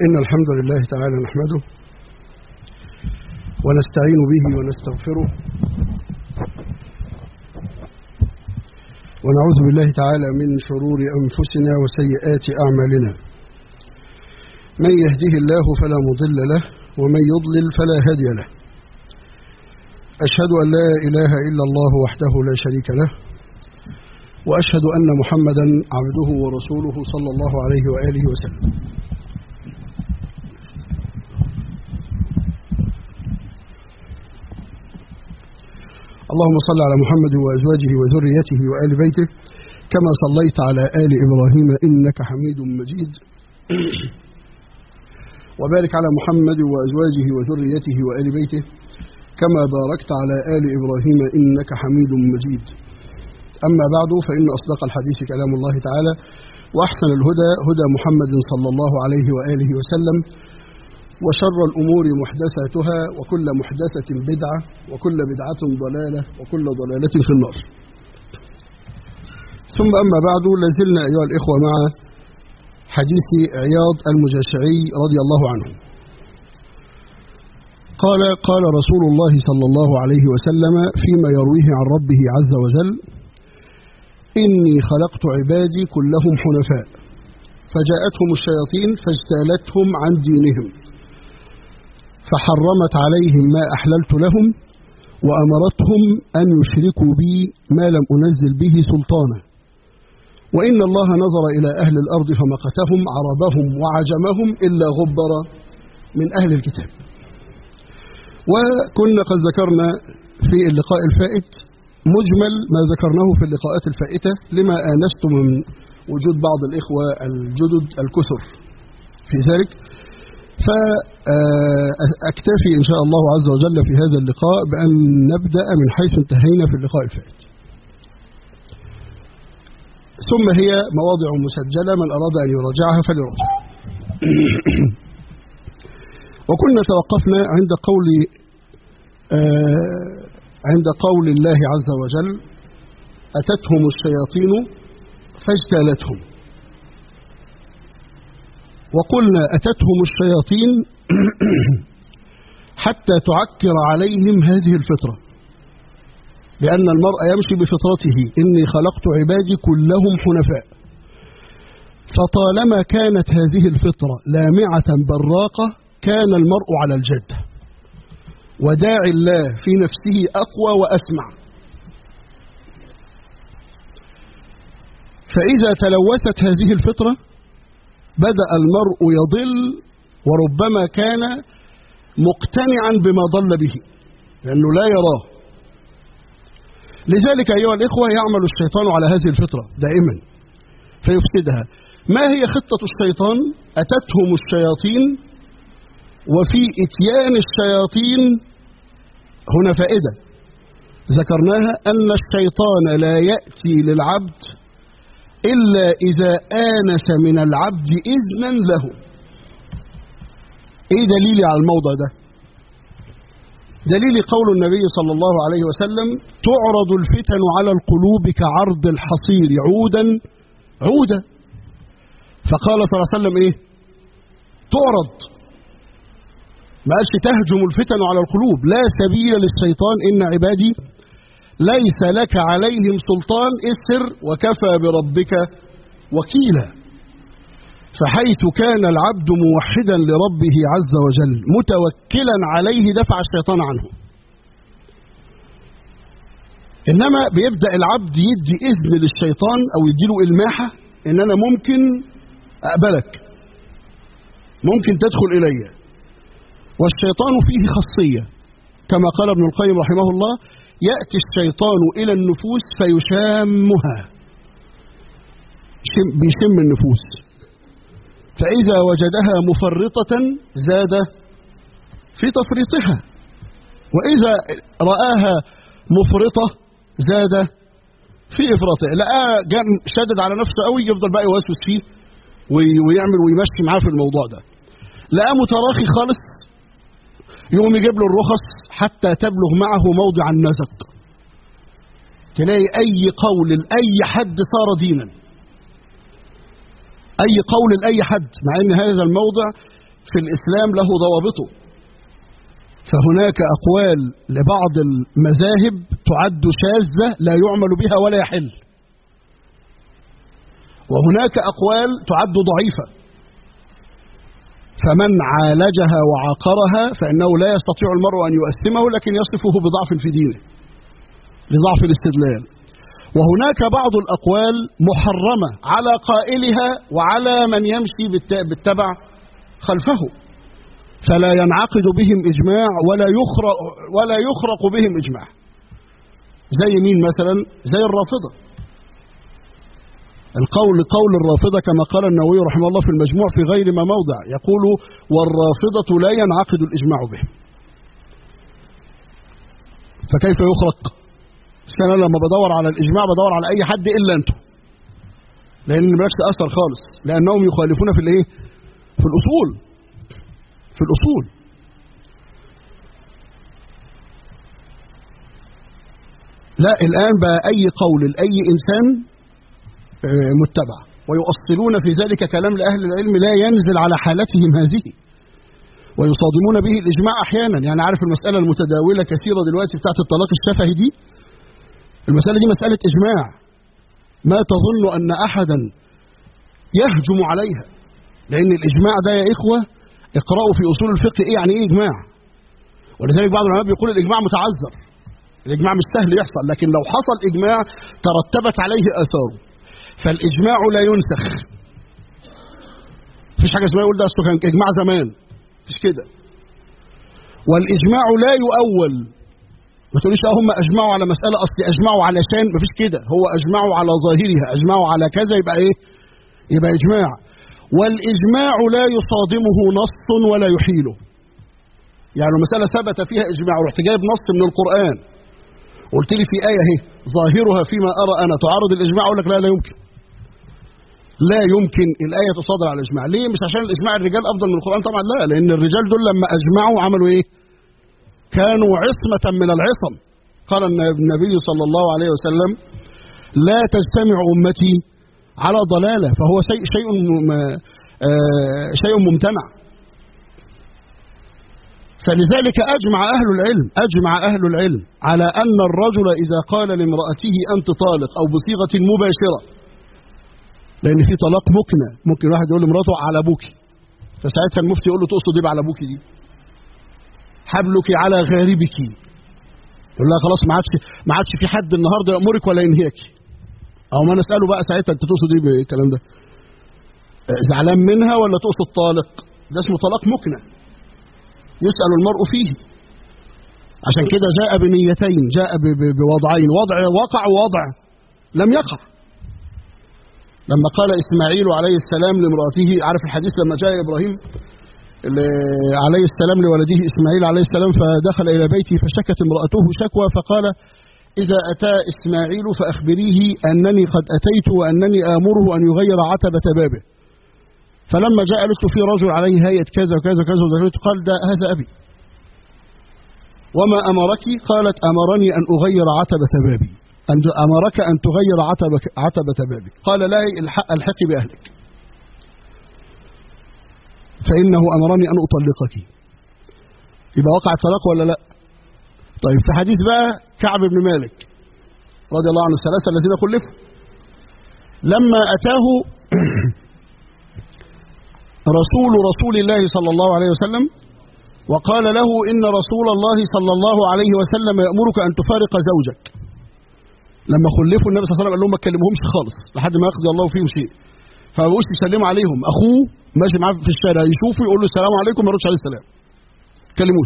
إن الحمد لله تعالى نحمده ونستعين به ونستغفره ونعوذ بالله تعالى من شرور أنفسنا وسيئات أعمالنا من يهده الله فلا مضل له ومن يضلل فلا هادي له أشهد أن لا إله إلا الله وحده لا شريك له وأشهد أن محمدا عبده ورسوله صلى الله عليه وآله وسلم اللهم صل على محمد وأزواجه وذريته وآل بيته كما صليت على آل إبراهيم إنك حميد مجيد وبارك على محمد وأزواجه وذريته وآل بيته كما باركت على آل إبراهيم إنك حميد مجيد أما بعد فإن أصدق الحديث كلام الله تعالى وأحسن الهدى هدى محمد صلى الله عليه وآله وسلم وشر الأمور محدثاتها وكل محدثة بدعة وكل بدعة ضلالة وكل ضلالة في النار ثم أما بعد لازلنا أيها الإخوة مع حديث عياض المجاشعي رضي الله عنه قال قال رسول الله صلى الله عليه وسلم فيما يرويه عن ربه عز وجل إني خلقت عبادي كلهم حنفاء فجاءتهم الشياطين فاجتالتهم عن دينهم فحرمت عليهم ما أحللت لهم وأمرتهم أن يشركوا بي ما لم أنزل به سلطانا وإن الله نظر إلى أهل الأرض فمقتهم عربهم وعجمهم إلا غبر من أهل الكتاب وكنا قد ذكرنا في اللقاء الفائت مجمل ما ذكرناه في اللقاءات الفائتة لما آنست من وجود بعض الإخوة الجدد الكثر في ذلك فأكتفي إن شاء الله عز وجل في هذا اللقاء بأن نبدأ من حيث انتهينا في اللقاء الفائت ثم هي مواضع مسجلة من أراد أن يراجعها فليراجع وكنا توقفنا عند قول عند قول الله عز وجل أتتهم الشياطين فاجتالتهم وقلنا أتتهم الشياطين حتى تعكر عليهم هذه الفطرة لأن المرء يمشي بفطرته إني خلقت عبادي كلهم حنفاء فطالما كانت هذه الفطرة لامعة براقة كان المرء على الجدة وداعي الله في نفسه أقوى وأسمع فإذا تلوثت هذه الفطرة بدأ المرء يضل وربما كان مقتنعا بما ضل به لأنه لا يراه لذلك أيها الإخوة يعمل الشيطان على هذه الفطرة دائما فيفسدها ما هي خطة الشيطان أتتهم الشياطين وفي إتيان الشياطين هنا فائدة ذكرناها أن الشيطان لا يأتي للعبد إلا إذا آنس من العبد إذنا له إيه دليلي على الموضع ده دليل قول النبي صلى الله عليه وسلم تعرض الفتن على القلوب كعرض الحصير عودا عودا فقال صلى الله عليه وسلم ايه تعرض ما قالش تهجم الفتن على القلوب لا سبيل للشيطان إن عبادي ليس لك عليهم سلطان اسر وكفى بربك وكيلا فحيث كان العبد موحدا لربه عز وجل متوكلا عليه دفع الشيطان عنه إنما بيبدأ العبد يدي إذن للشيطان أو يديله إلماحة إن أنا ممكن أقبلك ممكن تدخل إلي والشيطان فيه خاصية كما قال ابن القيم رحمه الله يأتي الشيطان إلى النفوس فيشامها بيشم النفوس فإذا وجدها مفرطة زاد في تفريطها وإذا رآها مفرطة زاد في إفراطها لقاه شدد على نفسه قوي يفضل بقى يوسوس فيه ويعمل ويمشي معاه في الموضوع ده لقاه متراخي خالص يقوم يجيب له الرخص حتى تبلغ معه موضع النزق تلاقي أي قول لأي حد صار دينا أي قول لأي حد مع أن هذا الموضع في الإسلام له ضوابطه فهناك أقوال لبعض المذاهب تعد شاذة لا يعمل بها ولا يحل وهناك أقوال تعد ضعيفة فمن عالجها وعاقرها فإنه لا يستطيع المرء أن يؤثمه لكن يصفه بضعف في دينه لضعف الاستدلال وهناك بعض الأقوال محرمة على قائلها وعلى من يمشي بالتبع خلفه فلا ينعقد بهم إجماع ولا يخرق, ولا يخرق بهم إجماع زي مين مثلا زي الرافضة القول قول الرافضة كما قال النووي رحمه الله في المجموع في غير ما موضع يقول والرافضة لا ينعقد الإجماع بهم فكيف يخرق أنا لما بدور على الإجماع بدور على أي حد إلا أنتم لأن مالكش أثر خالص لأنهم يخالفون في الإيه في الأصول في الأصول لا الآن بقى أي قول لأي إنسان متبع ويؤصلون في ذلك كلام لأهل العلم لا ينزل على حالتهم هذه ويصادمون به الإجماع أحيانا يعني عارف المسألة المتداولة كثيرة دلوقتي بتاعت الطلاق الشفهي دي المسألة دي مسألة إجماع ما تظن أن أحدا يهجم عليها لأن الإجماع ده يا إخوة اقرأوا في أصول الفقه إيه يعني إيه إجماع ولذلك بعض العلماء بيقول الإجماع متعذر الإجماع مش سهل يحصل لكن لو حصل إجماع ترتبت عليه آثاره فالإجماع لا ينسخ مفيش حاجة اسمها يقول ده أصله كان إجماع زمان مفيش كده والإجماع لا يؤول ما تقوليش اه هم اجمعوا على مساله اصل اجمعوا علشان مفيش كده هو اجمعوا على ظاهرها اجمعوا على كذا يبقى ايه يبقى اجماع والاجماع لا يصادمه نص ولا يحيله يعني لو مساله ثبت فيها اجماع ورحت جايب نص من القران قلت لي في ايه اهي ظاهرها فيما ارى انا تعارض الاجماع اقول لك لا لا يمكن لا يمكن الايه تصادر على الاجماع ليه مش عشان الاجماع الرجال افضل من القران طبعا لا لان الرجال دول لما اجمعوا عملوا ايه كانوا عصمة من العصم قال النبي صلى الله عليه وسلم لا تجتمع أمتي على ضلالة فهو شيء شيء شيء ممتنع فلذلك أجمع أهل العلم أجمع أهل العلم على أن الرجل إذا قال لامرأته أنت طالق أو بصيغة مباشرة لأن في طلاق مكنة ممكن واحد يقول لمراته على أبوكي فساعتها المفتي يقول له تقصد ايه على أبوكي دي حبلك على غاربك تقول لها خلاص ما عادش ما عادش في حد النهارده يامرك ولا ينهيك او ما نساله بقى ساعتها انت تقصد ايه بالكلام ده زعلان منها ولا تقصد طالق ده اسمه طلاق مكنه يسال المرء فيه عشان كده جاء بنيتين جاء بوضعين وضع وقع ووضع لم يقع لما قال اسماعيل عليه السلام لامراته عارف الحديث لما جاء ابراهيم عليه السلام لولده إسماعيل عليه السلام فدخل إلى بيته فشكت امرأته شكوى فقال إذا أتى إسماعيل فأخبريه أنني قد أتيت وأنني آمره أن يغير عتبة بابه فلما جاء قالت في رجل عليه هيئة كذا وكذا وكذا ودخلت قال ده هذا أبي وما أمرك قالت أمرني أن أغير عتبة بابي أن أمرك أن تغير عتبة, عتبة بابك قال لا الحقي بأهلك فإنه أمرني أن أطلقك يبقى وقع الطلاق ولا لا طيب في حديث بقى كعب بن مالك رضي الله عنه الثلاثة الذين خلفوا لما أتاه رسول رسول الله صلى الله عليه وسلم وقال له إن رسول الله صلى الله عليه وسلم يأمرك أن تفارق زوجك لما خلفوا النبي صلى الله عليه وسلم قال لهم ما تكلمهمش خالص لحد ما يقضي الله فيهم شيء فما بقوش يسلموا عليهم اخوه ماشي معاه في الشارع يشوفه يقول له السلام عليكم ما يردش عليه السلام كلموش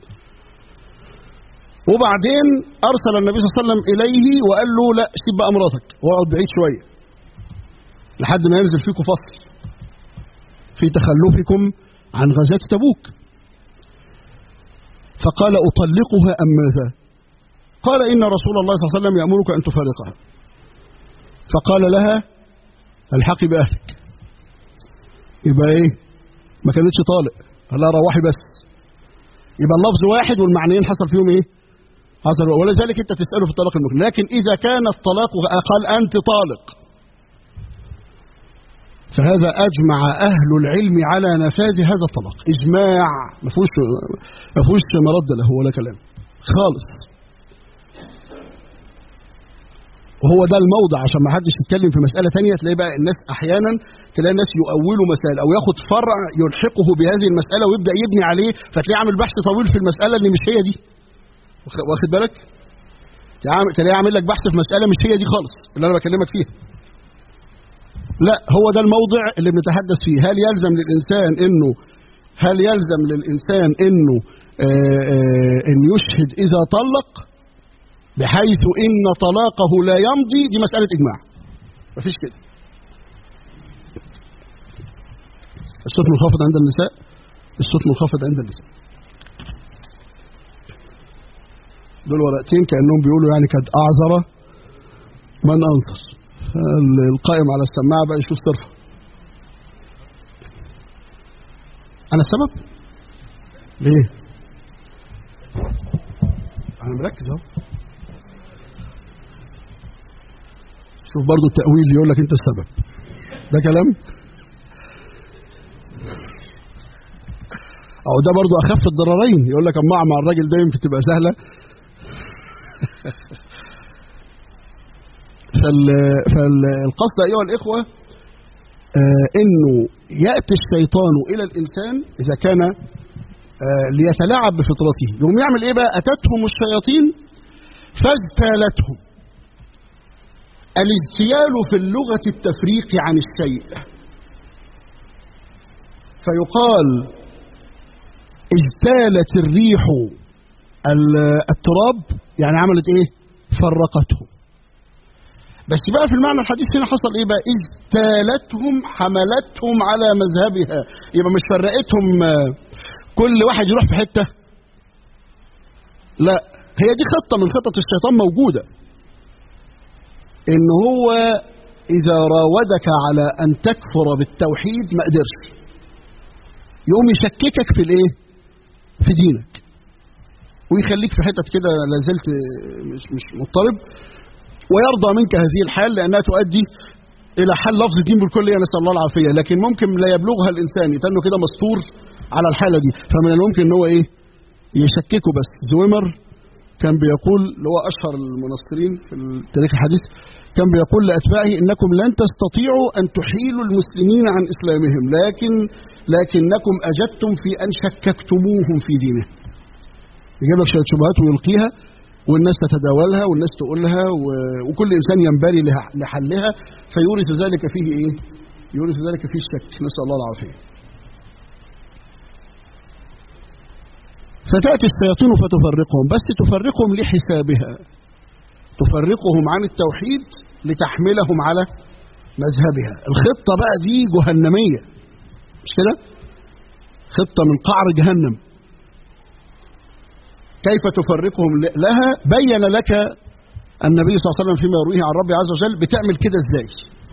وبعدين ارسل النبي صلى الله عليه وسلم اليه وقال له لا سيب بقى مراتك واقعد بعيد شويه لحد ما ينزل فيكم فصل في تخلفكم عن غزاة تبوك فقال أطلقها أم ماذا قال إن رسول الله صلى الله عليه وسلم يأمرك أن تفارقها فقال لها الحقي بأهلك يبقى إيه ما كانتش طالق قال لها روحي بس يبقى اللفظ واحد والمعنيين حصل فيهم إيه حصل ولذلك أنت تسأله في الطلاق المكن لكن إذا كان الطلاق قال أنت طالق فهذا أجمع أهل العلم على نفاذ هذا الطلاق إجماع ما فيهوش ما فيهوش مرد له ولا كلام خالص وهو ده الموضع عشان ما حدش يتكلم في مسألة تانية تلاقي بقى الناس أحيانا تلاقي الناس يؤولوا مسائل أو ياخد فرع يلحقه بهذه المسألة ويبدأ يبني عليه فتلاقيه عامل بحث طويل في المسألة اللي مش هي دي واخ- واخد بالك؟ تلاقيه تلاقيه عامل لك بحث في مسألة مش هي دي خالص اللي أنا بكلمك فيها لا هو ده الموضع اللي بنتحدث فيه هل يلزم للإنسان إنه هل يلزم للإنسان إنه آه، آه، إن يشهد إذا طلق بحيث إن طلاقه لا يمضي دي مسألة إجماع مفيش كده الصوت منخفض عند النساء الصوت منخفض عند النساء دول ورقتين كأنهم بيقولوا يعني قد أعذر من أنصر ال- القائم على السماعة بقى يشوف صرفه أنا السبب؟ ليه؟ أنا مركز أهو شوف برضو التأويل يقول لك أنت السبب ده كلام أو ده برضو أخف الضررين يقول لك أما مع الراجل ده يمكن تبقى سهلة فال فالقصد أيها الإخوة آه إنه يأتي الشيطان إلى الإنسان إذا كان آه ليتلاعب بفطرته يقوم يعمل إيه بقى أتتهم الشياطين فاجتالتهم الاجتيال في اللغة التفريق عن الشيء فيقال اجتالت الريح ال- التراب يعني عملت ايه فرقته بس بقى في المعنى الحديث هنا حصل ايه بقى اجتالتهم حملتهم على مذهبها يبقى مش فرقتهم آه، كل واحد يروح في حتة لا هي دي خطة من خطط الشيطان موجودة ان هو اذا راودك على ان تكفر بالتوحيد ما قدرش يقوم يشككك في الايه في دينك ويخليك في حتت كده لازلت مش مش مضطرب ويرضى منك هذه الحال لانها تؤدي الى حل لفظ الدين بالكليه نسال الله العافيه لكن ممكن لا يبلغها الانسان يتنه كده مستور على الحاله دي فمن الممكن ان هو ايه يشككه بس زويمر كان بيقول اللي هو اشهر المنصرين في التاريخ الحديث كان بيقول لاتباعه انكم لن تستطيعوا ان تحيلوا المسلمين عن اسلامهم لكن لكنكم اجدتم في ان شككتموهم في دينهم. يجيب لك شويه شبهات ويلقيها والناس تتداولها والناس تقولها و- وكل انسان ينبري لها- لحلها فيورث ذلك فيه ايه؟ يورث ذلك فيه الشك نسال الله العافيه. فتأتي الشياطين فتفرقهم بس تفرقهم لحسابها تفرقهم عن التوحيد لتحملهم على مذهبها الخطة بقى دي جهنمية مش كده خطة من قعر جهنم كيف تفرقهم ل- لها بين لك النبي صلى الله عليه وسلم فيما يرويه عن ربي عز وجل بتعمل كده ازاي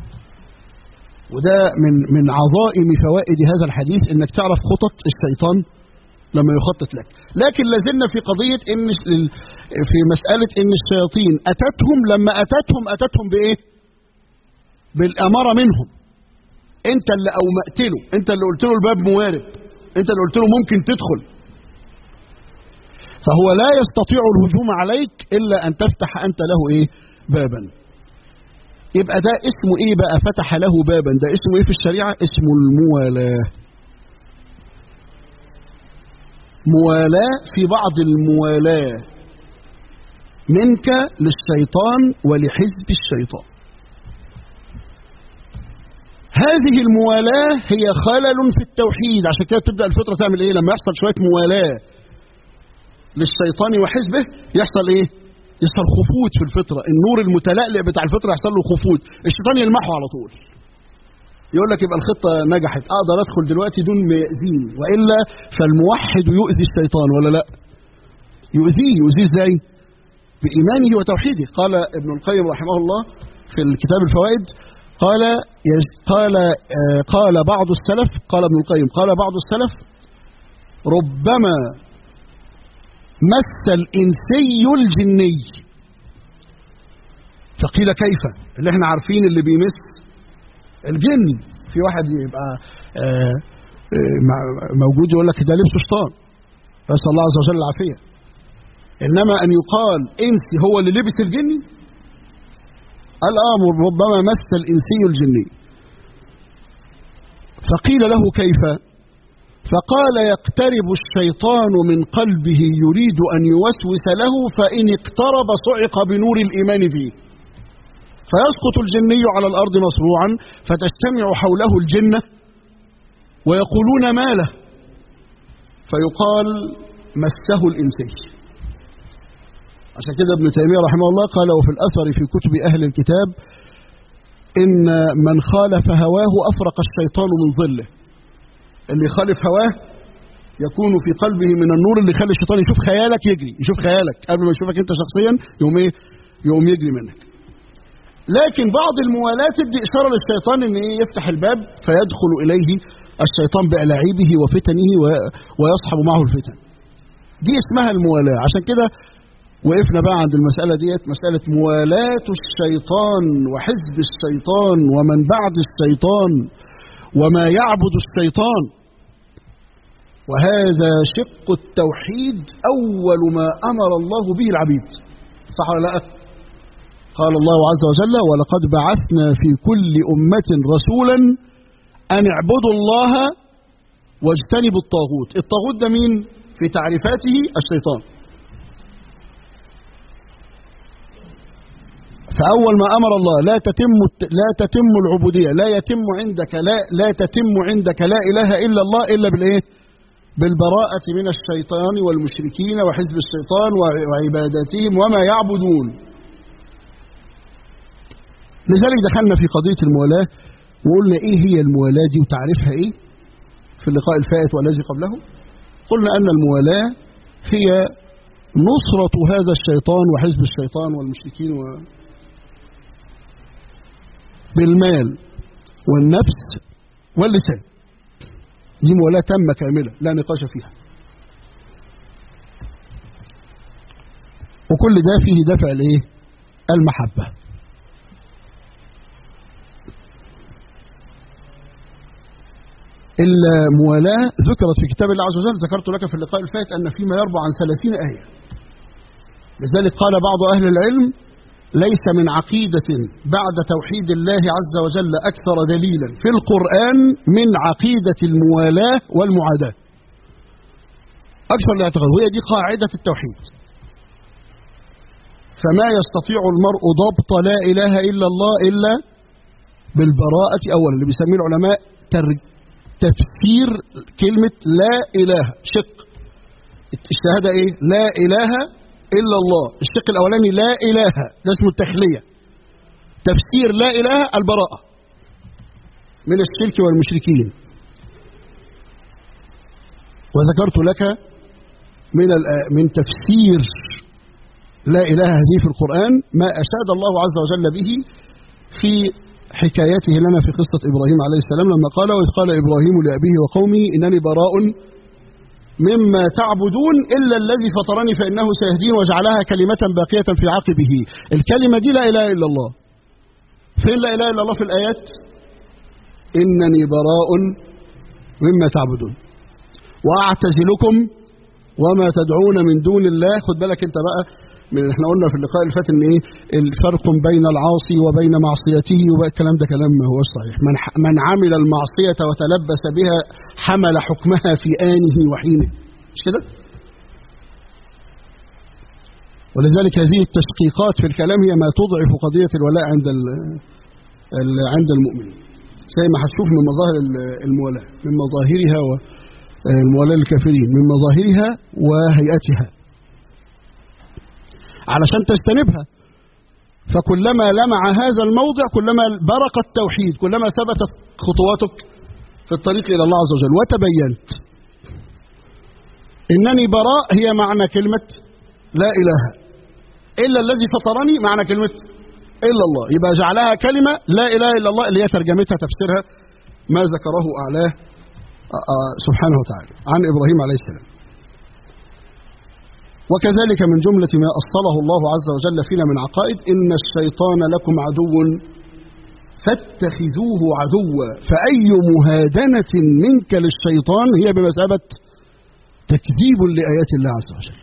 وده من من عظائم فوائد هذا الحديث انك تعرف خطط الشيطان لما يخطط لك لكن لازلنا في قضية إن ال- في مسألة إن الشياطين أتتهم لما أتتهم أتتهم بإيه بالأمارة منهم أنت اللي أومأت له أنت اللي قلت له الباب موارب أنت اللي قلت له ممكن تدخل فهو لا يستطيع الهجوم عليك إلا أن تفتح أنت له إيه بابا يبقى ده اسمه إيه بقى فتح له بابا ده اسمه إيه في الشريعة اسمه الموالاة موالاة في بعض الموالاة منك للشيطان ولحزب الشيطان هذه الموالاة هي خلل في التوحيد عشان كده تبدأ الفطرة تعمل ايه لما يحصل شوية موالاة للشيطان وحزبه يحصل ايه يحصل خفوت في الفطرة النور المتلألئ بتاع الفطرة يحصل له خفوت الشيطان يلمحه على طول يقول لك يبقى الخطة نجحت أقدر أدخل دلوقتي دون ما يأذيني وإلا فالموحد يؤذي الشيطان ولا لا يؤذيه يؤذيه إزاي بإيمانه وتوحيده قال ابن القيم رحمه الله في الكتاب الفوائد قال يج- قال آه، قال بعض السلف قال ابن القيم قال بعض السلف ربما مس الإنسي الجني فقيل كيف اللي احنا عارفين اللي بيمس الجن في واحد يبقى آه، آه، مع- موجود يقول لك ده لبسه شيطان نسال الله عز وجل العافيه انما ان يقال انسي هو اللي لبس الجني الامر ربما مس الانسي الجني فقيل له كيف فقال يقترب الشيطان من قلبه يريد ان يوسوس له فان اقترب صعق بنور الايمان فيه فيسقط الجني على الارض مصروعا فتجتمع حوله الجنه ويقولون ما له فيقال مسه الانسي عشان كده ابن تيميه رحمه الله قال وفي الاثر في كتب اهل الكتاب ان من خالف هواه افرق الشيطان من ظله اللي يخالف هواه يكون في قلبه من النور اللي يخلي الشيطان يشوف خيالك يجري يشوف خيالك قبل ما يشوفك انت شخصيا يقوم ايه يقوم يجري منك لكن بعض الموالاه تدي اشاره للشيطان ان ايه يفتح الباب فيدخل اليه الشيطان بالاعيبه وفتنه و- ويصحب معه الفتن دي اسمها الموالاه عشان كده وقفنا بقى عند المسألة ديت مسألة موالاة الشيطان وحزب الشيطان ومن بعد الشيطان وما يعبد الشيطان وهذا شق التوحيد أول ما أمر الله به العبيد صح ولا لا قال الله عز وجل ولقد بعثنا في كل أمة رسولا أن اعبدوا الله واجتنبوا الطاغوت الطاغوت ده مين في تعريفاته الشيطان فأول ما أمر الله لا تتم لا تتم العبودية لا يتم عندك لا لا تتم عندك لا إله إلا الله إلا بالإيه؟ بالبراءة من الشيطان والمشركين وحزب الشيطان وعباداتهم وما يعبدون. لذلك دخلنا في قضية الموالاة وقلنا إيه هي الموالاة دي وتعريفها إيه؟ في اللقاء الفائت والذي قبله قلنا أن الموالاة هي نصرة هذا الشيطان وحزب الشيطان والمشركين و... بالمال والنفس واللسان دي موالاة تامة كاملة لا نقاش فيها وكل ده فيه دفع الايه المحبة الموالاة ذكرت في كتاب الله عز وجل ذكرت لك في اللقاء الفائت أن فيما يربع عن ثلاثين آية لذلك قال بعض أهل العلم ليس من عقيدة بعد توحيد الله عز وجل أكثر دليلا في القرآن من عقيدة الموالاة والمعاداة أكثر الاعتقاد وهي دي قاعدة التوحيد فما يستطيع المرء ضبط لا إله إلا الله إلا بالبراءة أولا اللي بيسميه العلماء تفسير كلمة لا إله شق الشهادة إيه لا إله إلا الله الشق الأولاني لا إله ده اسمه التخلية تفسير لا إله البراءة من الشرك والمشركين وذكرت لك من من تفسير لا إله هذه في القرآن ما أشاد الله عز وجل به في حكايته لنا في قصة إبراهيم عليه السلام لما قال وإذ قال إبراهيم لأبيه وقومه إنني براء مما تعبدون إلا الذي فطرني فإنه سيهدين وجعلها كلمة باقية في عقبه الكلمة دي لا إله إلا الله فين لا إله إلا الله في الآيات إنني براء مما تعبدون وأعتزلكم وما تدعون من دون الله خد بالك أنت بقى من احنا قلنا في اللقاء اللي فات ان ايه الفرق بين العاصي وبين معصيته وبقى الكلام ده كلام ما هوش صحيح من من عمل المعصيه وتلبس بها حمل حكمها في انه وحينه مش كده؟ ولذلك هذه التشقيقات في الكلام هي ما تضعف قضيه الولاء عند ال ال عند المؤمن زي ما هتشوف من مظاهر الموالاه من مظاهرها والموالاه للكافرين من مظاهرها وهيئتها علشان تجتنبها فكلما لمع هذا الموضع كلما برق التوحيد كلما ثبتت خطواتك في الطريق إلى الله عز وجل وتبينت إنني براء هي معنى كلمة لا إله إلا الذي فطرني معنى كلمة إلا الله يبقى جعلها كلمة لا إله إلا الله اللي هي ترجمتها تفسيرها ما ذكره أعلاه سبحانه وتعالى عن إبراهيم عليه السلام وكذلك من جملة ما أصله الله عز وجل فينا من عقائد إن الشيطان لكم عدو فاتخذوه عدوا فأي مهادنة منك للشيطان هي بمثابة تكذيب لآيات الله عز وجل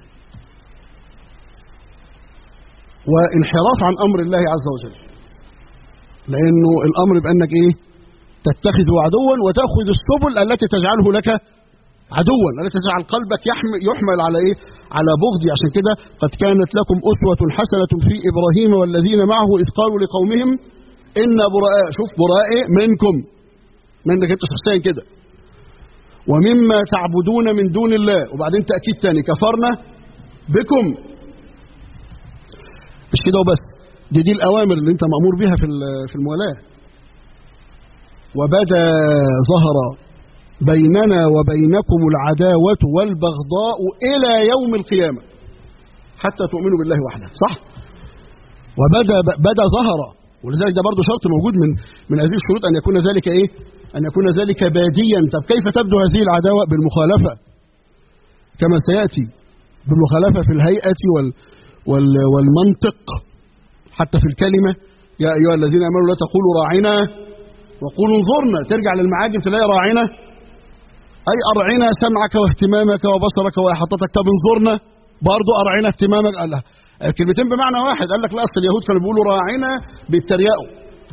وانحراف عن أمر الله عز وجل لأنه الأمر بأنك إيه تتخذه عدوا وتأخذ السبل التي تجعله لك عدوا التي تجعل قلبك يحمل, يحمل على إيه على بغضي عشان كده قد كانت لكم أسوة حسنة في إبراهيم والذين معه إذ قالوا لقومهم إن براء شوف براء إيه منكم منك أنت شخصيا كده ومما تعبدون من دون الله وبعدين تأكيد تاني كفرنا بكم مش كده وبس دي دي الأوامر اللي أنت مأمور بها في في الموالاة وبدا ظهر بيننا وبينكم العداوة والبغضاء إلى يوم القيامة حتى تؤمنوا بالله وحده صح وبدا بدا ظهر ولذلك ده برضه شرط موجود من من هذه الشروط أن يكون ذلك إيه أن يكون ذلك باديا طب كيف تبدو هذه العداوة بالمخالفة كما سيأتي بالمخالفة في الهيئة وال وال والمنطق حتى في الكلمة يا أيها الذين آمنوا لا تقولوا راعنا وقولوا انظرنا ترجع للمعاجم تلاقي راعنا أي أرعنا سمعك واهتمامك وبصرك وإحاطتك طب انظرنا برضه أرعنا اهتمامك قال كلمتين بمعنى واحد قال لك لا أصل اليهود كانوا بيقولوا راعنا بيتريقوا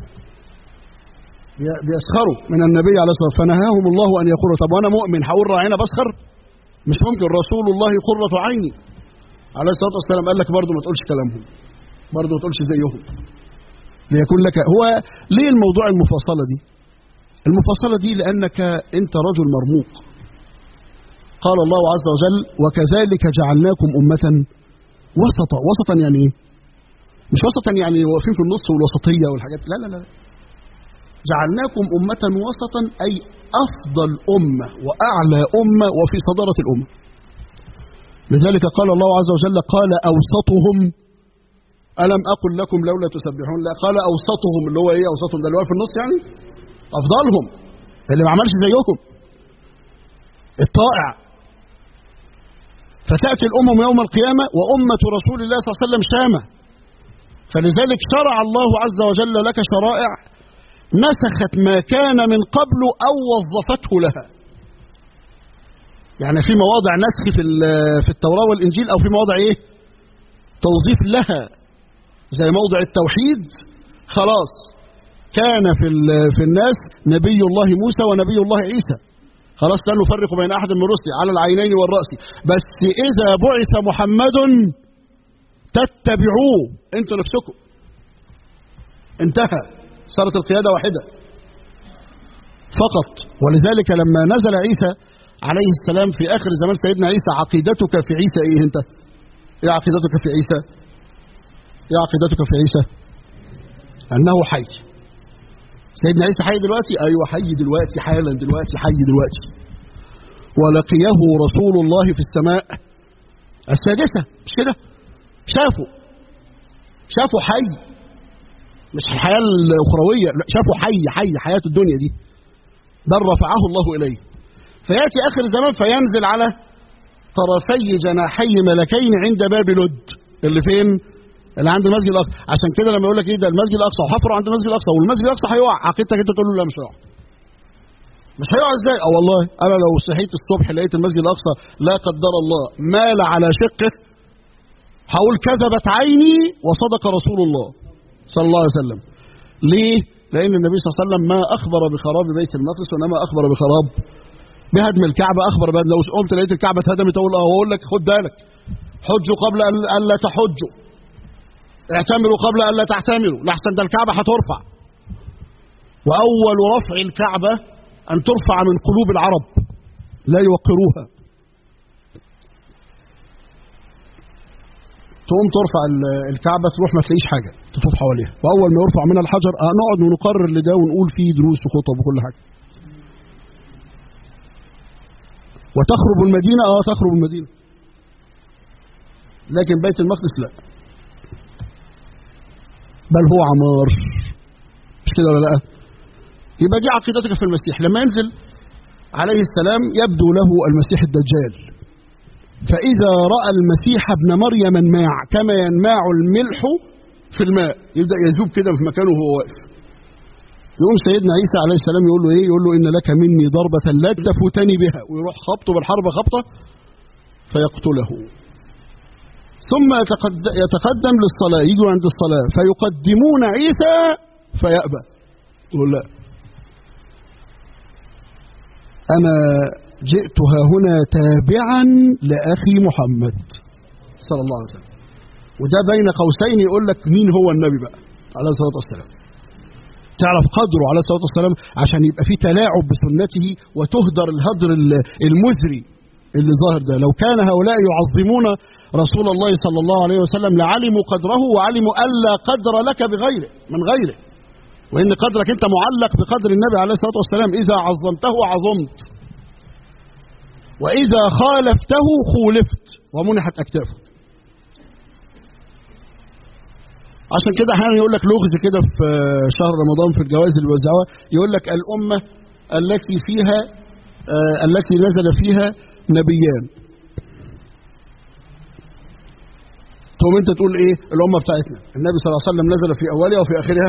بيسخروا من النبي عليه الصلاة والسلام فنهاهم الله أن يقولوا طب وأنا مؤمن هقول راعنا بسخر مش ممكن رسول الله قرة عيني عليه الصلاة والسلام قال لك برضه ما تقولش كلامهم برضه ما تقولش زيهم ليكون لك هو ليه الموضوع المفاصلة دي المفاصلة دي لأنك أنت رجل مرموق قال الله عز وجل وكذلك جعلناكم أمة وسطا وسطا يعني ايه مش وسطا يعني واقفين في النص والوسطية والحاجات لا لا لا جعلناكم أمة وسطا أي أفضل أمة وأعلى أمة وفي صدارة الأمة لذلك قال الله عز وجل قال أوسطهم ألم أقل لكم لولا تسبحون لا قال أوسطهم اللي هو إيه أوسطهم ده اللي هو في النص يعني أفضلهم اللي ما عملش زيهم الطائع فتأتي الأمم يوم القيامة وأمة رسول الله صلى الله عليه وسلم شامة فلذلك شرع الله عز وجل لك شرائع نسخت ما كان من قبل أو وظفته لها يعني في مواضع نسخ في في التوراة والإنجيل أو في مواضع إيه توظيف لها زي موضع التوحيد خلاص كان في في الناس نبي الله موسى ونبي الله عيسى خلاص لا نفرق بين احد من رسله على العينين والراس بس اذا بعث محمد تتبعوه انتوا نفسكم انتهى صارت القياده واحده فقط ولذلك لما نزل عيسى عليه السلام في اخر زمان سيدنا عيسى عقيدتك في عيسى ايه انت؟ ايه عقيدتك في عيسى؟ ايه عقيدتك في عيسى؟ انه حي سيدنا عيسى حي دلوقتي ايوه حي دلوقتي حالا دلوقتي حي دلوقتي ولقيه رسول الله في السماء السادسه مش كده شافوا شافوا حي مش الحياه الاخرويه لا شافوا حي حي حياه الدنيا دي بل رفعه الله اليه فياتي اخر الزمان فينزل على طرفي جناحي ملكين عند باب لد اللي فين اللي عند المسجد الاقصى عشان كده لما يقول لك ايه ده المسجد الاقصى وحفروا عند المسجد الاقصى والمسجد الاقصى هيقع عقيدتك انت تقول له لا مش هيقع مش هيقع ازاي اه والله انا لو صحيت الصبح لقيت المسجد الاقصى لا قدر الله مال على شقه هقول كذبت عيني وصدق رسول الله صلى الله عليه وسلم ليه لان النبي صلى الله عليه وسلم ما اخبر بخراب بيت المقدس وانما اخبر بخراب بهدم الكعبه اخبر بهدم لو قمت لقيت الكعبه اتهدمت اقول اه واقول لك خد بالك حجوا قبل ان لا تحجوا اعتمروا قبل ان لا تعتمروا لحسن ده الكعبه هترفع واول رفع الكعبه ان ترفع من قلوب العرب لا يوقروها تقوم ترفع الكعبه تروح ما تلاقيش حاجه تطوف حواليها واول ما يرفع منها الحجر آه نقعد ونقرر لده ونقول فيه دروس وخطب وكل حاجه وتخرب المدينه اه تخرب المدينه لكن بيت المقدس لا بل هو عمار مش كده ولا لا يبقى دي عقيدتك في المسيح لما ينزل عليه السلام يبدو له المسيح الدجال فإذا رأى المسيح ابن مريم انماع كما ينماع الملح في الماء يبدأ يذوب كده في مكانه وهو واقف يقوم سيدنا عيسى عليه السلام يقول له ايه يقول له ان لك مني ضربة لا تفوتني بها ويروح خبطه بالحرب خبطة فيقتله ثم يتقدم للصلاة يجوا عند الصلاة فيقدمون عيسى فيأبى يقول لا أنا جئت ها هنا تابعا لأخي محمد صلى الله عليه وسلم وده بين قوسين يقول لك مين هو النبي بقى عليه الصلاة والسلام تعرف قدره عليه الصلاة والسلام عشان يبقى في تلاعب بسنته وتهدر الهدر المزري اللي ظاهر ده لو كان هؤلاء يعظمون رسول الله صلى الله عليه وسلم لعلموا قدره وعلموا ألا قدر لك بغيره من غيره وإن قدرك أنت معلق بقدر النبي عليه الصلاة والسلام إذا عظمته عظمت وإذا خالفته خولفت ومنحت أكتافه عشان كده احيانا يقول لك لغز كده في شهر رمضان في الجوائز اللي بيوزعوها يقول لك الامه التي فيها آه التي نزل فيها نبيان تقوم انت تقول ايه الامه بتاعتنا النبي صلى الله عليه وسلم نزل في اولها وفي اخرها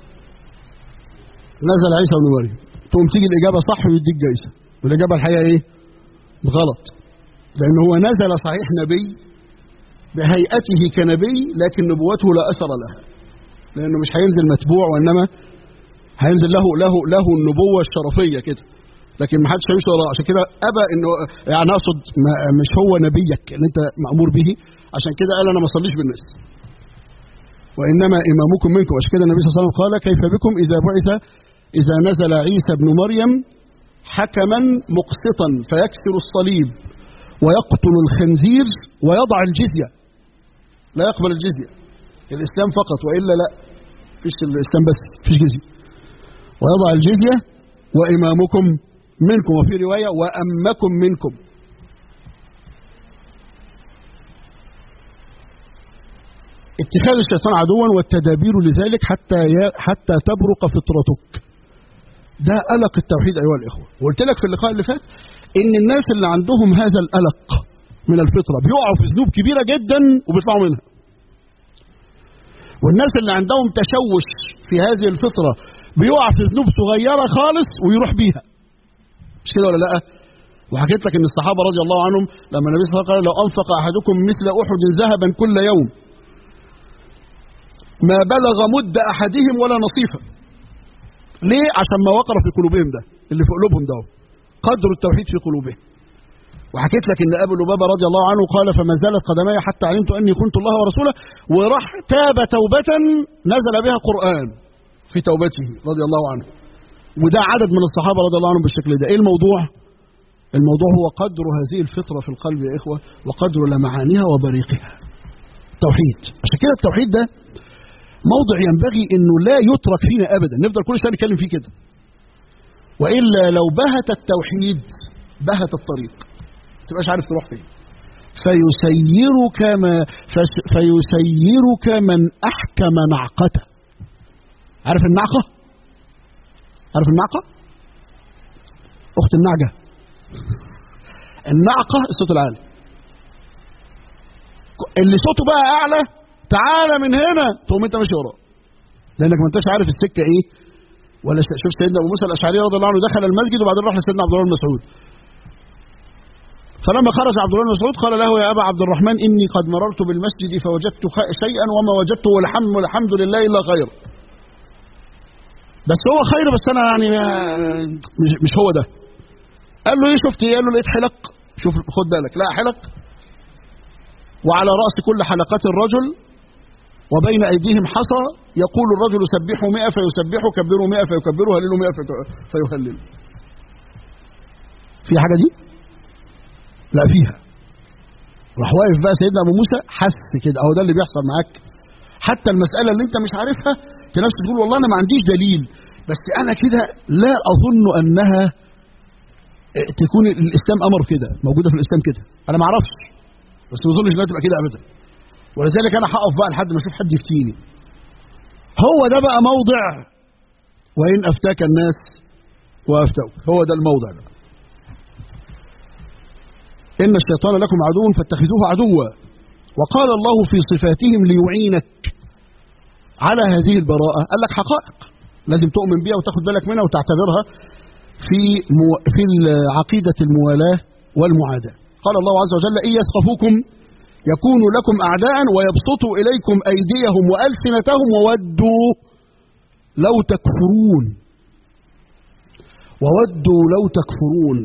نزل عيسى بن مريم تقوم تيجي الاجابه صح ويديك جايزه والاجابه الحقيقه ايه غلط لان هو نزل صحيح نبي بهيئته كنبي لكن نبوته لا اثر لها لانه مش هينزل متبوع وانما هينزل له له له النبوه الشرفيه كده لكن ما حدش هيمشي وراه عشان كده ابى انه يعني اقصد مش هو نبيك اللي انت مامور به عشان كده قال انا ما اصليش بالناس وانما امامكم منكم عشان كده النبي صلى الله عليه وسلم قال كيف بكم اذا بعث اذا نزل عيسى ابن مريم حكما مقسطا فيكسر الصليب ويقتل الخنزير ويضع الجزيه لا يقبل الجزيه الاسلام فقط والا لا فيش الاسلام بس فيش جزيه ويضع الجزيه وامامكم منكم وفي روايه وامكم منكم اتخاذ الشيطان عدوا والتدابير لذلك حتى حتى تبرق فطرتك ده قلق التوحيد ايها الاخوه وقلت لك في اللقاء اللي فات ان الناس اللي عندهم هذا القلق من الفطره بيقعوا في ذنوب كبيره جدا وبيطلعوا منها والناس اللي عندهم تشوش في هذه الفطره بيقع في ذنوب صغيره خالص ويروح بيها مش كده ولا لا وحكيت لك ان الصحابه رضي الله عنهم لما النبي صلى الله عليه وسلم قال لو انفق احدكم مثل احد ذهبا كل يوم ما بلغ مد احدهم ولا نصيفه ليه عشان ما وقر في قلوبهم ده اللي في قلوبهم ده قدر التوحيد في قلوبهم وحكيت لك ان ابو لبابه رضي الله عنه قال فما زالت قدماي حتى علمت اني كنت الله ورسوله وراح تاب توبه نزل بها قران في توبته رضي الله عنه وده عدد من الصحابه رضي الله عنهم بالشكل ده ايه الموضوع الموضوع هو قدر هذه الفطره في القلب يا اخوه وقدر لمعانها وبريقها توحيد عشان كده التوحيد ده موضع ينبغي انه لا يترك فينا ابدا نفضل كل شويه نتكلم فيه كده والا لو بهت التوحيد بهت الطريق ما تبقاش عارف تروح فين فيسيرك ما فيسيرك من احكم نعقته عارف النعقه عارف النعقه اخت النعجه النعقه الصوت العالي اللي صوته بقى اعلى تعالى من هنا تقوم انت ماشي وراه لانك ما انتش عارف السكه ايه ولا شوف سيدنا ابو موسى الاشعري رضي الله عنه دخل المسجد وبعدين راح لسيدنا عبد الله بن مسعود فلما خرج عبد الله بن مسعود قال له يا ابا عبد الرحمن اني قد مررت بالمسجد فوجدت شيئا وما وجدته والحمد والحمد لله الا خير بس هو خير بس انا يعني مش, مش هو ده قال له ايه شفت ايه قال له لقيت حلق شوف خد بالك لا حلق وعلى راس كل حلقات الرجل وبين أيديهم حصى يقول الرجل سبحوا مئة فيسبحوا كبروا مئة فيكبروا هللوا مئة فيهللوا في حاجة دي؟ لا فيها راح واقف بقى سيدنا أبو موسى حس كده أهو ده اللي بيحصل معاك حتى المسألة اللي أنت مش عارفها تنفس تقول والله أنا ما عنديش دليل بس أنا كده لا أظن أنها تكون الإسلام أمر كده موجودة في الإسلام كده أنا ما أعرفش بس ما أظنش إنها تبقى كده أبدا ولذلك انا هقف بقى لحد ما اشوف حد يفتيني هو ده بقى موضع وان افتاك الناس وافتوك هو ده الموضع ده ان الشيطان لكم عدو فاتخذوه عدوا وقال الله في صفاتهم ليعينك على هذه البراءة قال لك حقائق لازم تؤمن بيها وتاخد بالك منها وتعتبرها في مو في عقيدة الموالاة والمعاداة قال الله عز وجل إن يثقفوكم يكونوا لكم أعداء ويبسطوا إليكم أيديهم وألسنتهم وودوا لو تكفرون وودوا لو تكفرون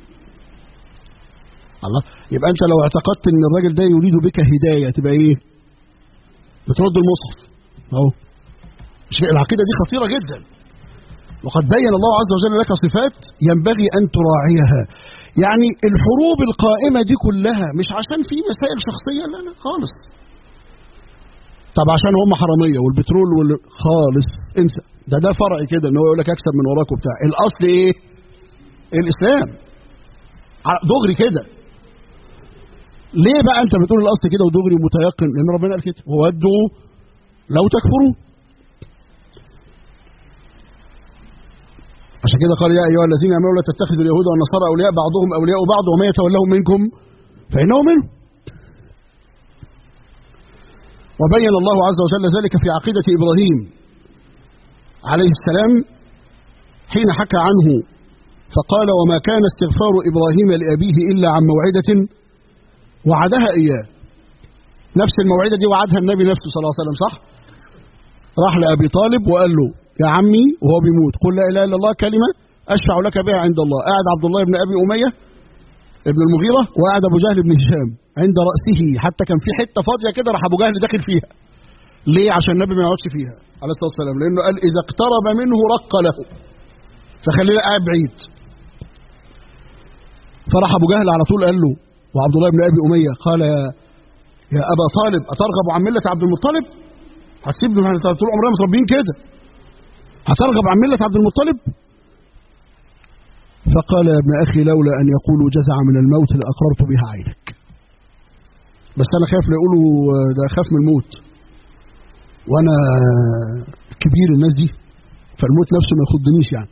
الله يبقى أنت لو اعتقدت أن الراجل ده يريد بك هداية تبقى إيه بترد المصحف أهو العقيدة دي خطيرة جدا وقد بين الله عز وجل لك صفات ينبغي أن تراعيها يعني الحروب القائمة دي كلها مش عشان في مسائل شخصية لا لا خالص طب عشان هم حرامية والبترول وال... خالص انسى ده ده فرع كده ان هو يقول لك اكسب من وراك وبتاع الاصل ايه الاسلام دغري كده ليه بقى انت بتقول الاصل كده ودغري متيقن لان ربنا قال كده وودوا لو تكفروا عشان كده قال يا ايها الذين امنوا لا تتخذوا اليهود والنصارى اولياء بعضهم اولياء بعض ومن يتولهم منكم فانه منهم. وبين الله عز وجل ذلك في عقيده ابراهيم عليه السلام حين حكى عنه فقال وما كان استغفار ابراهيم لابيه الا عن موعده وعدها اياه. نفس الموعده دي وعدها النبي نفسه صلى الله عليه وسلم صح؟ راح لابي طالب وقال له يا عمي وهو بيموت قل لا اله الا الله كلمه اشفع لك بها عند الله قاعد عبد الله بن ابي اميه ابن المغيره وقاعد ابو جهل بن هشام عند راسه حتى كان في حته فاضيه كده راح ابو جهل داخل فيها ليه عشان النبي ما يقعدش فيها عليه الصلاه والسلام لانه قال اذا اقترب منه رق له فخليه قاعد بعيد فراح ابو جهل على طول قال له وعبد الله بن ابي اميه قال يا يا ابا طالب اترغب عن مله عبد المطلب هتسيبني احنا طول عمرنا متربيين كده هترغب عن ملة عبد المطلب فقال يا ابن أخي لولا أن يقولوا جزع من الموت لأقررت بها عينك بس أنا خايف يقولوا ده خاف من الموت وأنا كبير الناس دي فالموت نفسه ما يخضنيش يعني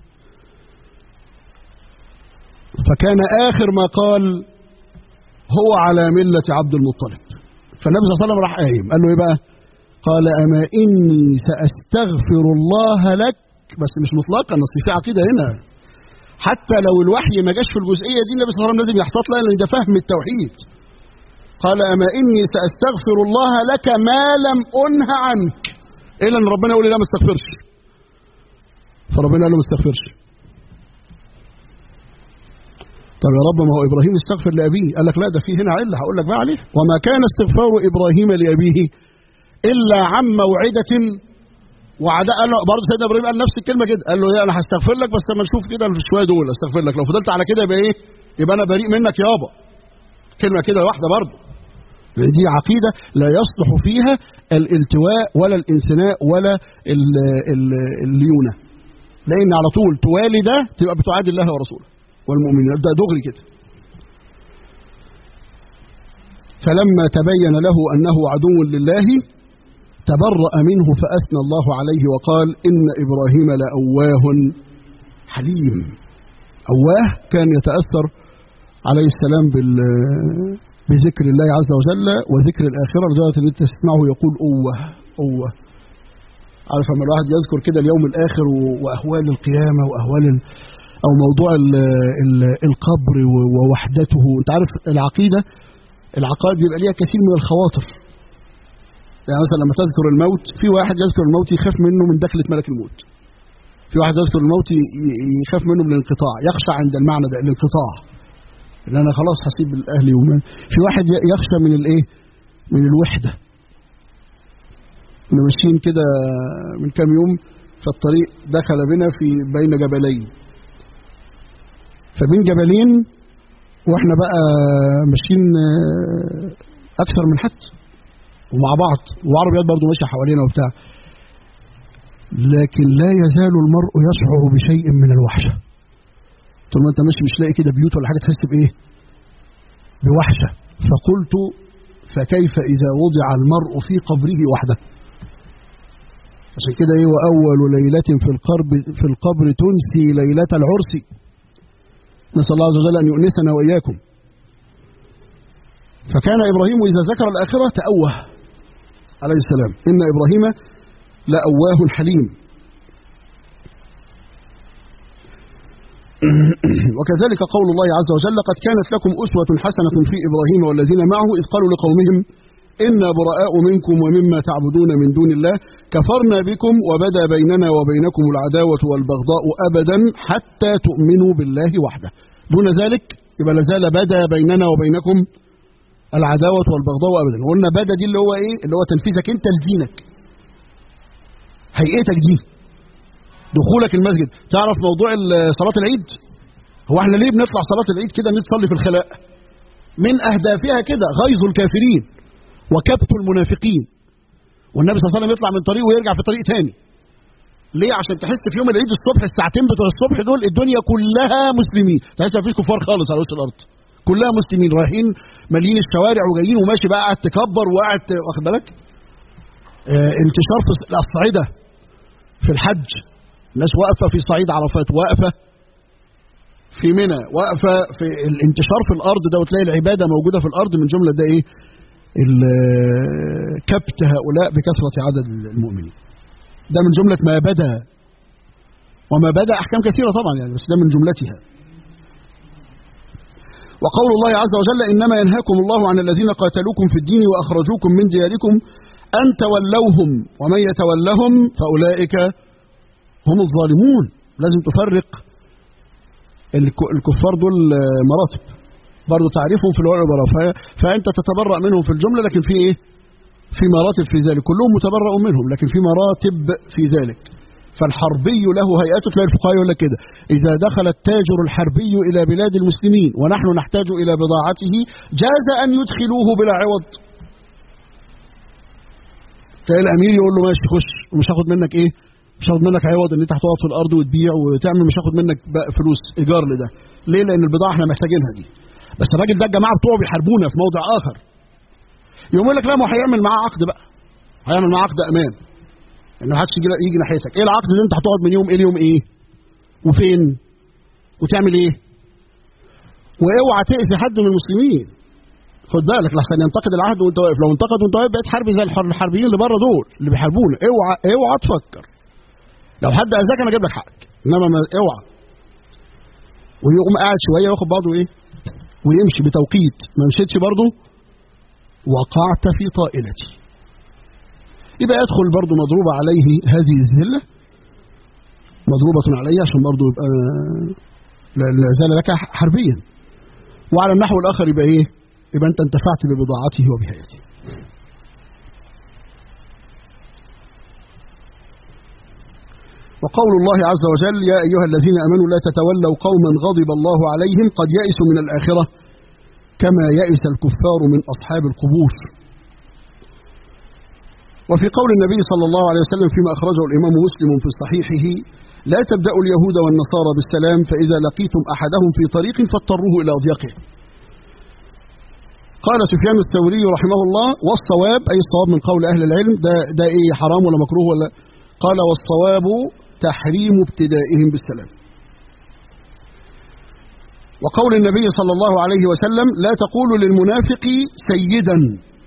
فكان آخر ما قال هو على ملة عبد المطلب فالنبي صلى الله عليه وسلم راح قايم قال له ايه بقى قال أما إني سأستغفر الله لك بس مش مطلقا أصل في عقيدة هنا حتى لو الوحي ما جاش في الجزئية دي النبي صلى الله عليه وسلم لازم يحتاط لها لأن ده فهم التوحيد قال أما إني سأستغفر الله لك ما لم أنه عنك إلا أن ربنا يقول لي لا ما استغفرش فربنا قال له ما استغفرش طب يا رب ما هو ابراهيم استغفر لابيه قال لك لا ده في هنا عله هقول لك بقى عليه وما كان استغفار ابراهيم لابيه الا عن موعده وعداء قال له برضه سيدنا ابراهيم قال نفس الكلمه كده قال له ايه انا هستغفر لك بس لما نشوف كده شويه دول استغفر لك لو فضلت على كده يبقى ايه يبقى انا بريء منك يابا كلمه كده واحده برضه لان دي عقيده لا يصلح فيها الالتواء ولا الانثناء ولا ال ال الليونه لان على طول توالي ده تبقى بتعادي الله ورسوله والمؤمنين ده دغري كده فلما تبين له انه عدو لله تبرأ منه فأثنى الله عليه وقال إن إبراهيم لأواه حليم أواه كان يتأثر عليه السلام بال بذكر الله عز وجل وذكر الآخرة لدرجة أن أنت تسمعه يقول أوه أوه عارف لما الواحد يذكر كده اليوم الآخر وأهوال القيامة وأهوال ال... أو موضوع ال ال القبر ووحدته أنت عارف العقيدة العقائد بيبقى ليها كثير من الخواطر يعني مثلا لما تذكر الموت في واحد يذكر الموت يخاف منه من دخلة ملك الموت في واحد يذكر الموت يخاف منه من الانقطاع يخشى عند المعنى ده الانقطاع ان انا خلاص هسيب الاهلي ومن في واحد يخشى من الايه من الوحده كنا ماشيين كده من كام يوم فالطريق دخل بنا في بين جبلين فبين جبلين واحنا بقى ماشيين اكثر من حد ومع بعض وعربيات برضه ماشيه حوالينا وبتاع لكن لا يزال المرء يشعر بشيء من الوحشه طول ما انت ماشي مش لاقي كده بيوت ولا حاجه تحس بايه بوحشه فقلت فكيف اذا وضع المرء في قبره وحده عشان كده ايه واول ليله في القرب في القبر تنسي ليله العرس نسال الله عز وجل ان يؤنسنا واياكم فكان ابراهيم اذا ذكر الاخره تاوه عليه السلام ان ابراهيم لأواه حليم وكذلك قول الله عز وجل قد كانت لكم أسوة حسنة في إبراهيم والذين معه إذ قالوا لقومهم إنا براء منكم ومما تعبدون من دون الله كفرنا بكم وبدا بيننا وبينكم العداوة والبغضاء أبدا حتى تؤمنوا بالله وحده دون ذلك يبقى لازال بدا بيننا وبينكم العداوة والبغضاء أبدا وقلنا بدا دي اللي هو إيه اللي هو تنفيذك أنت لدينك هيئتك دي دخولك المسجد تعرف موضوع صلاة العيد هو احنا ليه بنطلع صلاة العيد كده نصلي في الخلاء من أهدافها كده غيظ الكافرين وكبت المنافقين والنبي صلى الله عليه وسلم يطلع من طريق ويرجع في طريق تاني ليه عشان تحس في يوم العيد الصبح الساعتين بتوع الصبح دول الدنيا كلها مسلمين تحس مفيش كفار خالص على وش الارض كلها مسلمين رايحين مالين الشوارع وجايين وماشي بقى قاعد تكبر وقاعد واخد بالك اه انتشار في الصعيده في الحج الناس واقفه في صعيد عرفات واقفه في منى واقفه في الانتشار في الارض ده وتلاقي العباده موجوده في الارض من جمله ده ايه كبت هؤلاء بكثرة عدد المؤمنين ده من جملة ما بدا وما بدا أحكام كثيرة طبعا يعني بس ده من جملتها وقول الله عز وجل إنما ينهاكم الله عن الذين قاتلوكم في الدين وأخرجوكم من دياركم أن تولوهم ومن يتولهم فأولئك هم الظالمون لازم تفرق الكفار دول مراتب برضه تعريفهم في الورق والبراء فأنت تتبرأ منهم في الجملة لكن في إيه؟ في مراتب في ذلك كلهم متبرأ منهم لكن في مراتب في ذلك فالحربي له هيئته تلاقي الفقهاء يقول لك كده إذا دخل التاجر الحربي إلى بلاد المسلمين ونحن نحتاج إلى بضاعته جاز أن يدخلوه بلا عوض تلاقي الأمير يقول له ماشي خش ومش هاخد منك إيه مش هاخد منك عوض ان انت هتقعد في الارض وتبيع وتعمل مش هاخد منك فلوس ايجار لده ليه لان البضاعه احنا محتاجينها دي بس الراجل ده الجماعه بتوعه بيحاربونا في موضع اخر يقوم يقول لك لا ما هو هيعمل معاه عقد بقى هيعمل معاه عقد امان ان ما حدش يجي, يجي ناحيتك ايه العقد اللي انت هتقعد من يوم ايه ليوم ايه وفين وتعمل ايه واوعى تاذي حد من المسلمين خد بالك لحسن ينتقد العهد وانت واقف لو انتقد وانت واقف بقيت حربي زي الحربيين اللي بره دول اللي بيحاربونا اوعى اوعى تفكر لو حد اذاك انا اجيب لك حقك انما ما اوعى ويقوم قاعد شويه وياخد بعضه ايه ويمشي بتوقيت ما مشيتش برضه وقعت في طائلتي يبقى يدخل برضه مضروبة عليه هذه الذلة مضروبة عليه عشان برضه يبقى لا زال لك حربيا وعلى النحو الآخر يبقى إيه يبقى أنت انتفعت ببضاعته وبهيئته وقول الله عز وجل يا أيها الذين أمنوا لا تتولوا قوما غضب الله عليهم قد يئسوا من الآخرة كما يئس الكفار من أصحاب القبور وفي قول النبي صلى الله عليه وسلم فيما أخرجه الإمام مسلم في صحيحه لا تبدأوا اليهود والنصارى بالسلام فإذا لقيتم أحدهم في طريق فاضطروه إلى أضيقه قال سفيان الثوري رحمه الله والصواب أي الصواب من قول أهل العلم ده, ده إيه حرام ولا مكروه ولا قال والصواب تحريم ابتدائهم بالسلام وقول النبي صلى الله عليه وسلم لا تقولوا للمنافق سيدا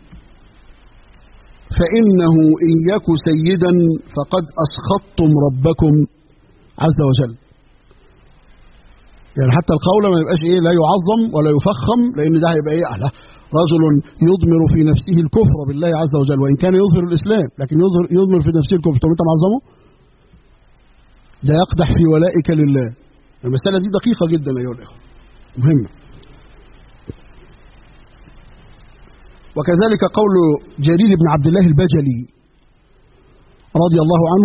فإنه إن يك سيدا فقد أسخطتم ربكم عز وجل يعني حتى القول ما يبقاش ايه لا يعظم ولا يفخم لان ده هيبقى ايه أهلا رجل يضمر في نفسه الكفر بالله عز وجل وان كان يظهر الاسلام لكن يظهر يضمر في نفسه الكفر طب انت معظمه ده يقدح في ولائك لله المسألة دي دقيقة جدا أيها الإخوة مهمة وكذلك قول جرير بن عبد الله البجلي رضي الله عنه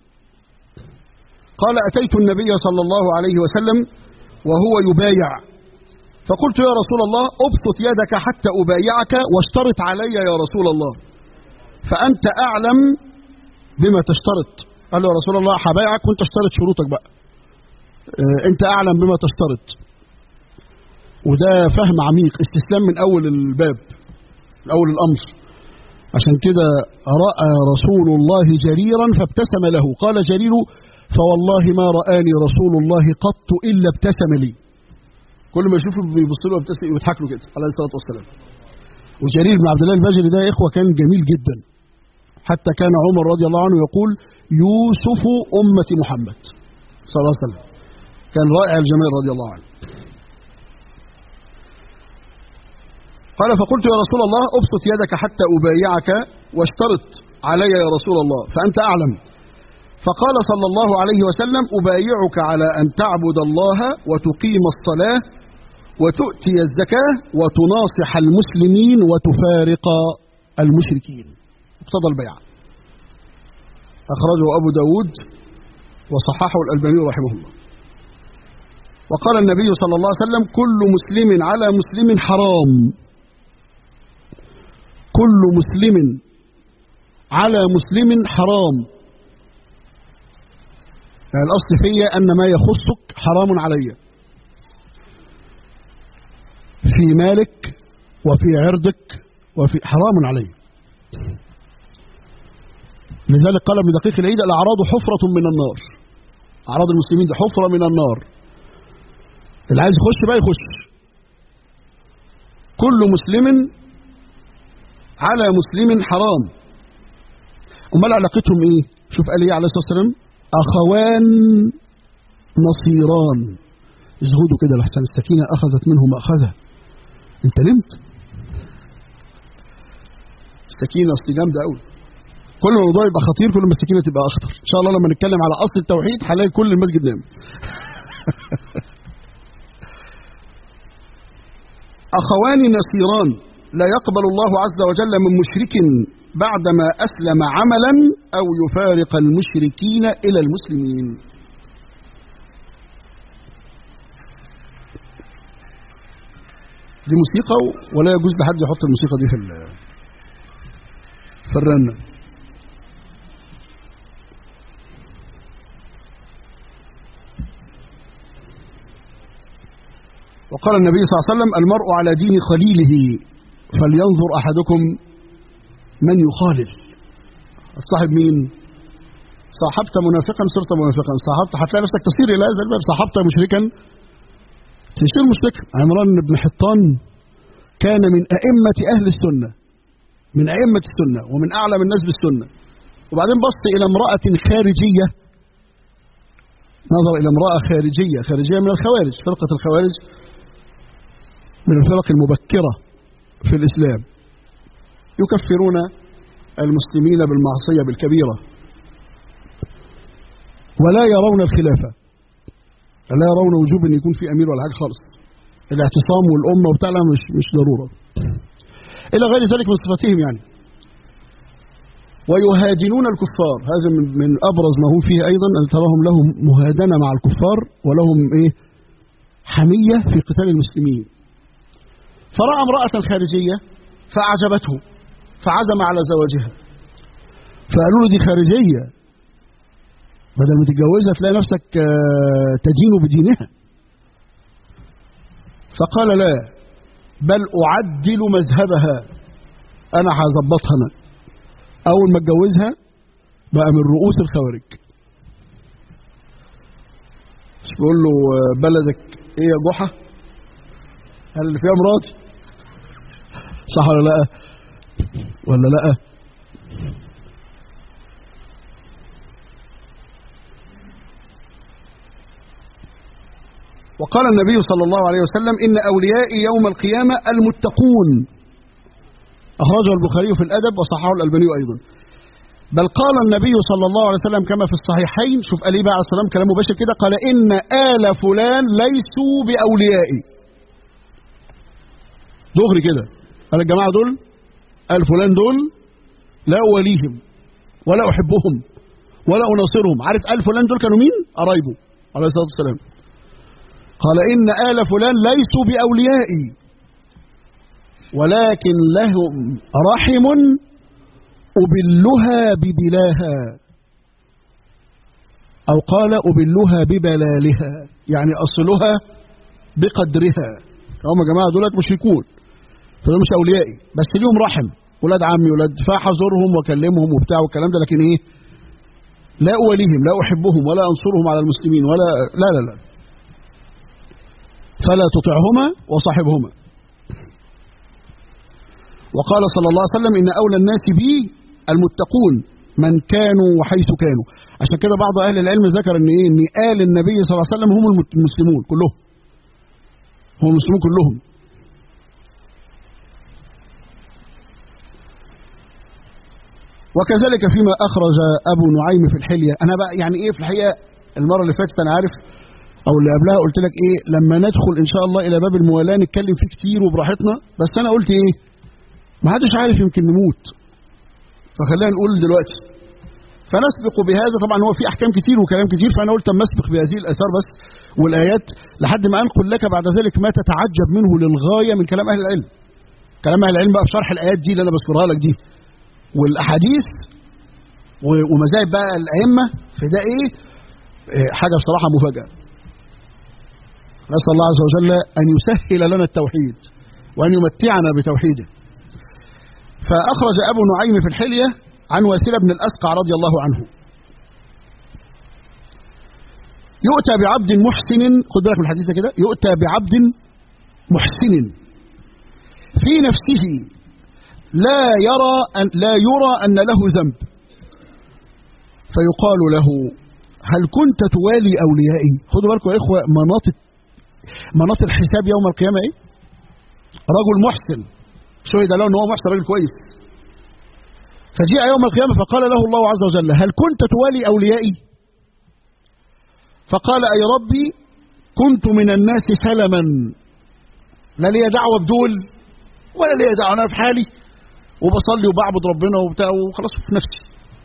قال أتيت النبي صلى الله عليه وسلم وهو يبايع فقلت يا رسول الله ابسط يدك حتى أبايعك واشترط علي يا رسول الله فأنت أعلم بما تشترط قال له يا رسول الله هبايعك وانت اشترط شروطك بقى اه انت اعلم بما تشترط وده فهم عميق استسلام من اول الباب من اول الامر عشان كده راى رسول الله جريرا فابتسم له قال جرير فوالله ما رآني رسول الله قط الا ابتسم لي كل ما يشوفه بيبص له ويضحك له كده عليه الصلاه والسلام وجرير بن عبد الله البجلي ده يا اخوه كان جميل جدا حتى كان عمر رضي الله عنه يقول يوسف أمة محمد صلى الله عليه وسلم كان رائع الجمال رضي الله عنه قال فقلت يا رسول الله ابسط يدك حتى أبايعك واشترط علي يا رسول الله فأنت أعلم فقال صلى الله عليه وسلم أبايعك على أن تعبد الله وتقيم الصلاة وتؤتي الزكاة وتناصح المسلمين وتفارق المشركين اقتضى البيعة أخرجه أبو داود وصححه الألباني رحمه الله وقال النبي صلى الله عليه وسلم كل مسلم على مسلم حرام كل مسلم على مسلم حرام يعني الأصل فيا أن ما يخصك حرام علي في مالك وفي عرضك وفي حرام علي لذلك قال ابن دقيق العيد الأعراض حفرة من النار أعراض المسلمين دي حفرة من النار اللي عايز يخش بقى يخش كل مسلم على مسلم حرام امال علاقتهم ايه شوف قال ايه عليه الصلاه والسلام اخوان نصيران ازهدوا كده لحسن السكينه اخذت منه ماخذها انت نمت السكينه اصل جامده قوي كل ما الموضوع يبقى خطير كل ما السكينه تبقى اخطر ان شاء الله لما نتكلم على اصل التوحيد هنلاقي كل المسجد نام اخوان نصيران لا يقبل الله عز وجل من مشرك بعدما أسلم عملا أو يفارق المشركين إلى المسلمين دي موسيقى ولا يجوز لحد يحط الموسيقى دي في في الرنة وقال النبي صلى الله عليه وسلم المرء على دين خليله فلينظر أحدكم من يخالل صاحب مين صاحبت منافقا صرت منافقا صاحبت هتلاقي نفسك تصير الى هذا الباب صاحبت مشركا تصير مشركا عمران بن حطان كان من أئمة أهل السنة من أئمة السنة ومن أعلم الناس بالسنة وبعدين بص إلى امرأة خارجية نظر إلى امرأة خارجية خارجية من الخوارج فرقة الخوارج من الفرق المبكرة في الإسلام يكفرون المسلمين بالمعصية بالكبيرة ولا يرون الخلافة لا يرون وجوب أن يكون في أمير ولا حاجة خالص الاعتصام والأمة وبتاع لا مش, مش ضرورة إلى غير ذلك من صفاتهم يعني ويهادنون الكفار هذا من, من أبرز ما هم فيه أيضا أن تراهم لهم مهادنة مع الكفار ولهم إيه حمية في قتال المسلمين فرأى امرأة خارجية فأعجبته فعزم على زواجها فقالوا له دي خارجية بدل ما تتجوزها تلاقي نفسك تدين بدينها فقال لا بل أعدل مذهبها أنا هظبطها أنا أول ما اتجوزها بقى من رؤوس الخوارج مش بيقول له بلدك ايه يا جحا هل اللي فيها مراتي صح ولا لا ولا لا وقال النبي صلى الله عليه وسلم إن أوليائي يوم القيامة المتقون أخرجه البخاري في الأدب وصححه الألباني أيضا بل قال النبي صلى الله عليه وسلم كما في الصحيحين شوف قال بقى عليه السلام كلام مباشر كده قال إن آل فلان ليسوا بأوليائي دغري كده قال الجماعة دول آل فلان دول لا أوليهم ولا أحبهم ولا أناصرهم عارف آل فلان دول كانوا مين؟ قرايبه عليه الصلاة والسلام قال إن آل فلان ليسوا بأوليائي ولكن لهم رحم أبلها ببلاها أو قال أبلها ببلالها يعني أصلها بقدرها هم يا جماعة دولت مشركون فدول مش أوليائي بس ليهم رحم ولاد عمي ولاد فاحذرهم واكلمهم وبتاع والكلام ده لكن ايه لا أوليهم لا أحبهم ولا أنصرهم على المسلمين ولا لا لا لا فلا تطعهما وصاحبهما وقال صلى الله عليه وسلم إن أولى الناس بي المتقون من كانوا وحيث كانوا عشان كده بعض اهل العلم ذكر ان ايه ان آل النبي صلى الله عليه وسلم هم المسلمون كلهم هم المسلمون كلهم وكذلك فيما اخرج ابو نعيم في الحليه انا بقى يعني ايه في الحقيقه المره اللي فاتت انا عارف او اللي قبلها قلت لك ايه لما ندخل ان شاء الله الى باب الموالاه نتكلم فيه كتير وبراحتنا بس انا قلت ايه ما حدش عارف يمكن نموت فخلينا نقول دلوقتي فنسبق بهذا طبعا هو في احكام كتير وكلام كتير فانا قلت اما اسبق بهذه الاثار بس والايات لحد ما انقل لك بعد ذلك ما تتعجب منه للغايه من كلام اهل العلم كلام اهل العلم بقى في شرح الايات دي اللي انا بذكرها لك دي والاحاديث ومذاهب بقى الائمه في ده ايه حاجه بصراحه مفاجاه نسال الله عز وجل ان يسهل لنا التوحيد وان يمتعنا بتوحيده فاخرج ابو نعيم في الحليه عن واسله بن الاسقع رضي الله عنه يؤتى بعبد محسن خد بالك من الحديث كده يؤتى بعبد محسن في نفسه لا يرى أن لا يرى أن له ذنب فيقال له هل كنت توالي أوليائي خدوا بالكم يا إخوة مناط مناط الحساب يوم القيامة إيه رجل محسن شهد له أنه هو محسن راجل كويس فجاء يوم القيامة فقال له الله عز وجل هل كنت توالي أوليائي فقال أي ربي كنت من الناس سلما لا لي دعوة بدول ولا لي دعوة أنا في حالي وبصلي وبعبد ربنا وبتاع وخلاص في نفسي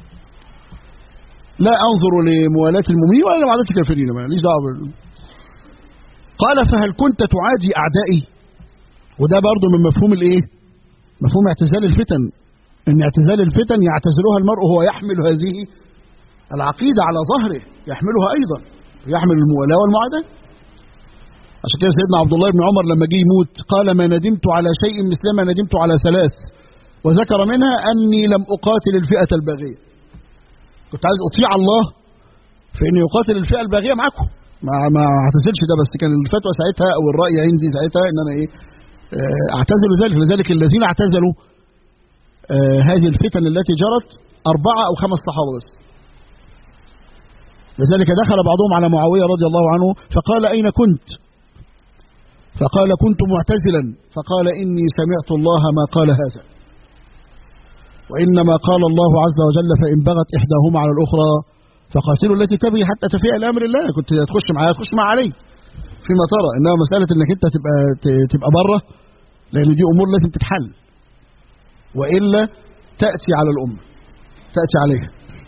لا انظر لموالاه المؤمنين ولا لمعاداه الكافرين ماليش دعوه قال فهل كنت تعادي اعدائي وده برضه من مفهوم الايه مفهوم اعتزال الفتن ان اعتزال الفتن يعتزلها المرء وهو يحمل هذه العقيده على ظهره يحملها ايضا يحمل الموالاه والمعاداه عشان كده سيدنا عبد الله بن عمر لما جه يموت قال ما ندمت على شيء مثل ما ندمت على ثلاث وذكر منها أني لم أقاتل الفئة الباغية كنت عايز أطيع الله في أني أقاتل الفئة الباغية معكم ما ما اعتزلش ده بس كان الفتوى ساعتها أو الرأي عندي ساعتها أن أنا إيه أعتزل ذلك لذلك الذين اعتزلوا آه هذه الفتن التي جرت أربعة أو خمس صحابة بس لذلك دخل بعضهم على معاوية رضي الله عنه فقال أين كنت فقال كنت معتزلا فقال إني سمعت الله ما قال هذا وإنما قال الله عز وجل فإن بغت إحداهما على الأخرى فقاتلوا التي تبغي حتى تفيء لأمر الله كنت تخش معايا تخش مع علي فيما ترى إنما مسألة إنك أنت تبقى تبقى بره لأن دي أمور لازم تتحل وإلا تأتي على الأمة تأتي عليها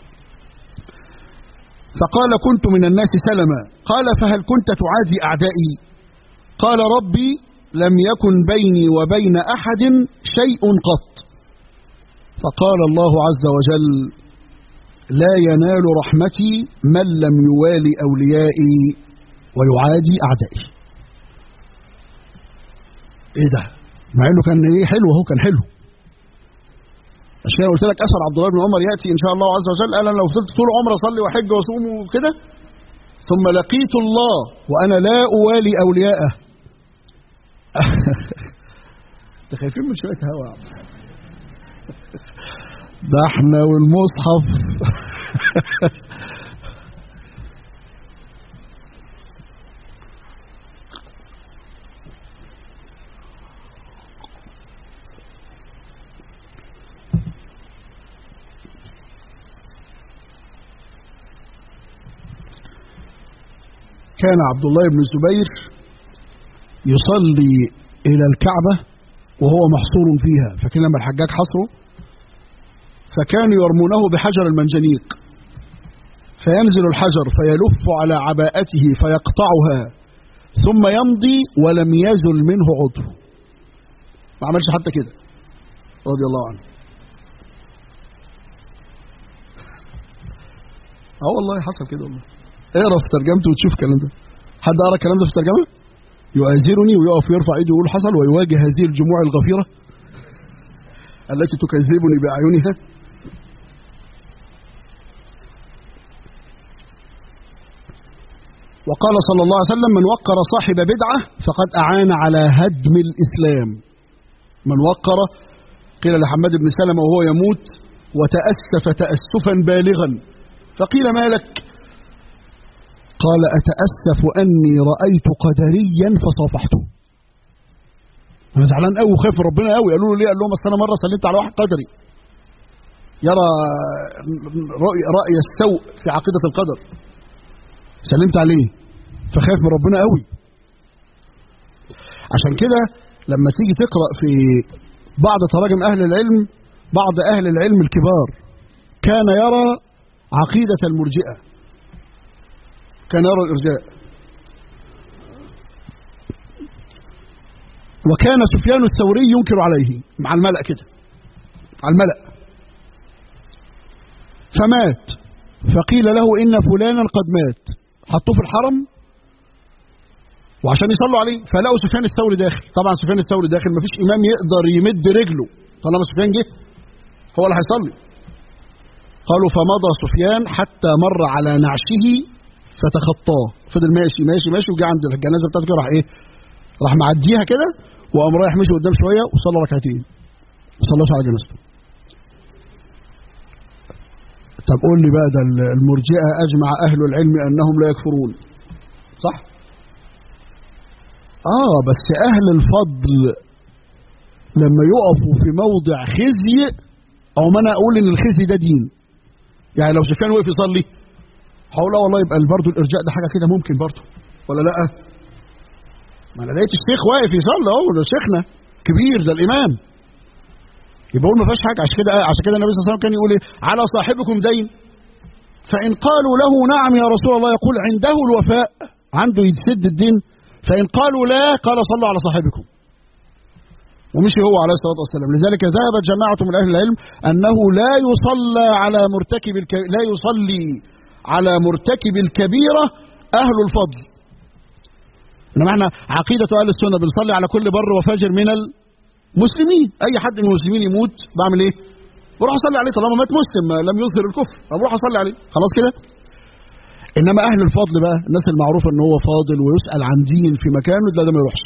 فقال كنت من الناس سلما قال فهل كنت تعادي أعدائي قال ربي لم يكن بيني وبين أحد شيء قط فقال الله عز وجل لا ينال رحمتي من لم يوالي أوليائي ويعادي أعدائي إيه ده مع إنه كان إيه حلو هو كان حلو عشان كده قلت لك أثر عبد الله بن عمر يأتي إن شاء الله عز وجل قال أنا لو فضلت طول عمري أصلي وأحج وأصوم وكده ثم لقيت الله وأنا لا أوالي أولياءه انت خايفين من شويه هوا ده احنا والمصحف كان عبد الله بن الزبير يصلي إلى الكعبة وهو محصور فيها فكان لما الحجاج حصره فكانوا يرمونه بحجر المنجنيق فينزل الحجر فيلف على عباءته فيقطعها ثم يمضي ولم يزل منه عضو ما عملش حتى كده رضي الله عنه اه والله حصل كده والله اقرا في ترجمته وتشوف الكلام ده حد قرا الكلام ده في الترجمه يؤازرني ويقف يرفع ايده ويقول حصل ويواجه هذه الجموع الغفيرة التي تكذبني بأعينها وقال صلى الله عليه وسلم من وقر صاحب بدعة فقد أعان على هدم الإسلام من وقر قيل لحماد بن سلمة وهو يموت وتأسف تأسفا بالغا فقيل ما لك قال أتأسف أني رأيت قدريا فصافحته أنا زعلان قوي وخايف من ربنا قوي قالوا له ليه قال لهم أصل أنا مرة سلمت على واحد قدري يرى رأي, رأي السوء في عقيدة القدر سلمت عليه فخاف من ربنا قوي عشان كده لما تيجي تقرأ في بعض تراجم أهل العلم بعض أهل العلم الكبار كان يرى عقيدة المرجئة كان يرى الإرجاء وكان سفيان الثوري ينكر عليه مع الملأ كده على الملأ فمات فقيل له إن فلانا قد مات حطوه في الحرم وعشان يصلوا عليه فلقوا سفيان الثوري داخل طبعا سفيان الثوري داخل مفيش إمام يقدر يمد رجله طالما سفيان جه هو اللي هيصلي قالوا فمضى سفيان حتى مر على نعشه فتخطاه فضل ماشي ماشي ماشي وجه عند الجنازه بتاعته كده راح ايه راح معديها كده وقام رايح مشي قدام شويه وصلى ركعتين ما صلاش على جنازته طب قول لي بقى ده المرجئه اجمع اهل العلم انهم لا يكفرون صح اه بس اهل الفضل لما يقفوا في موضع خزي او ما انا اقول ان الخزي ده دين يعني لو سفيان وقف يصلي هقول لا والله يبقى برضه الارجاء ده حاجه كده ممكن برضه ولا لا ما انا لقيت الشيخ واقف يصلي اهو ده شيخنا كبير ده الامام يبقى هو ما فيهاش حاجه عشان كده عشان كده النبي صلى الله عليه وسلم كان يقول ايه على صاحبكم دين فان قالوا له نعم يا رسول الله يقول عنده الوفاء عنده يسد الدين فان قالوا لا قال صلوا على صاحبكم ومشي هو عليه الصلاه والسلام لذلك ذهبت جماعه من اهل العلم انه لا يصلى على مرتكب الك... لا يصلي على مرتكب الكبيره اهل الفضل انما احنا عقيده اهل السنه بنصلي على كل بر وفاجر من المسلمين اي حد من المسلمين يموت بعمل ايه بروح اصلي عليه طالما مات مسلم لم يظهر الكفر بروح اصلي عليه خلاص كده انما اهل الفضل بقى الناس المعروفه ان هو فاضل ويسال عن دين في مكانه لا ده ما يروحش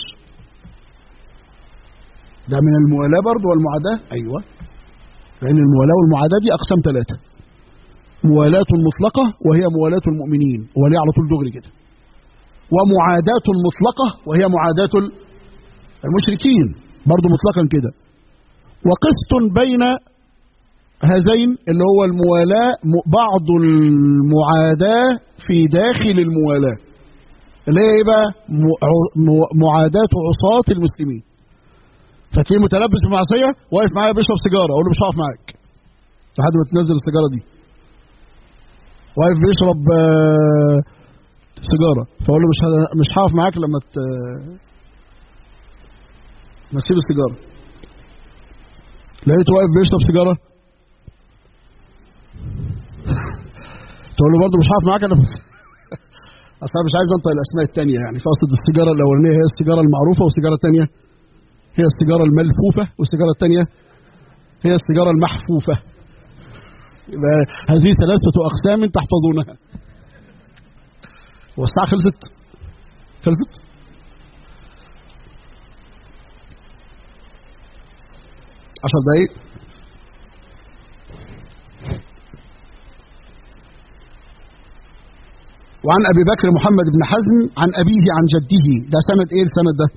ده من الموالاه برضه والمعاداه ايوه لان الموالاه والمعاداه دي اقسام ثلاثه موالاه مطلقه وهي موالاه المؤمنين وليه على طول دغري كده ومعاداه مطلقه وهي معاداه المشركين برضه مطلقا كده وقسط بين هذين اللي هو الموالاة بعض المعاداة في داخل الموالاة اللي هي ايه بقى معاداة عصاة المسلمين فتلاقيه متلبس بمعصية واقف معايا بيشرب سيجارة اقول له مش هقف معاك لحد ما تنزل السيجارة دي واقف بيشرب سيجارة فاقول له مش مش هقف معاك لما ت... ما تسيب السيجارة لقيته واقف بيشرب سيجارة تقول له برضه مش هقف معاك انا اصل انا مش عايز انطق الاسماء الثانيه يعني فاقصد السيجاره الاولانيه هي السيجاره المعروفه والسيجاره الثانيه هي السيجاره الملفوفه والسيجاره الثانيه هي السيجاره المحفوفه يبقى هذه ثلاثه اقسام تحفظونها والساعه خلصت خلصت عشر دقايق وعن ابي بكر محمد بن حزم عن ابيه عن جده ده سند ايه السند ده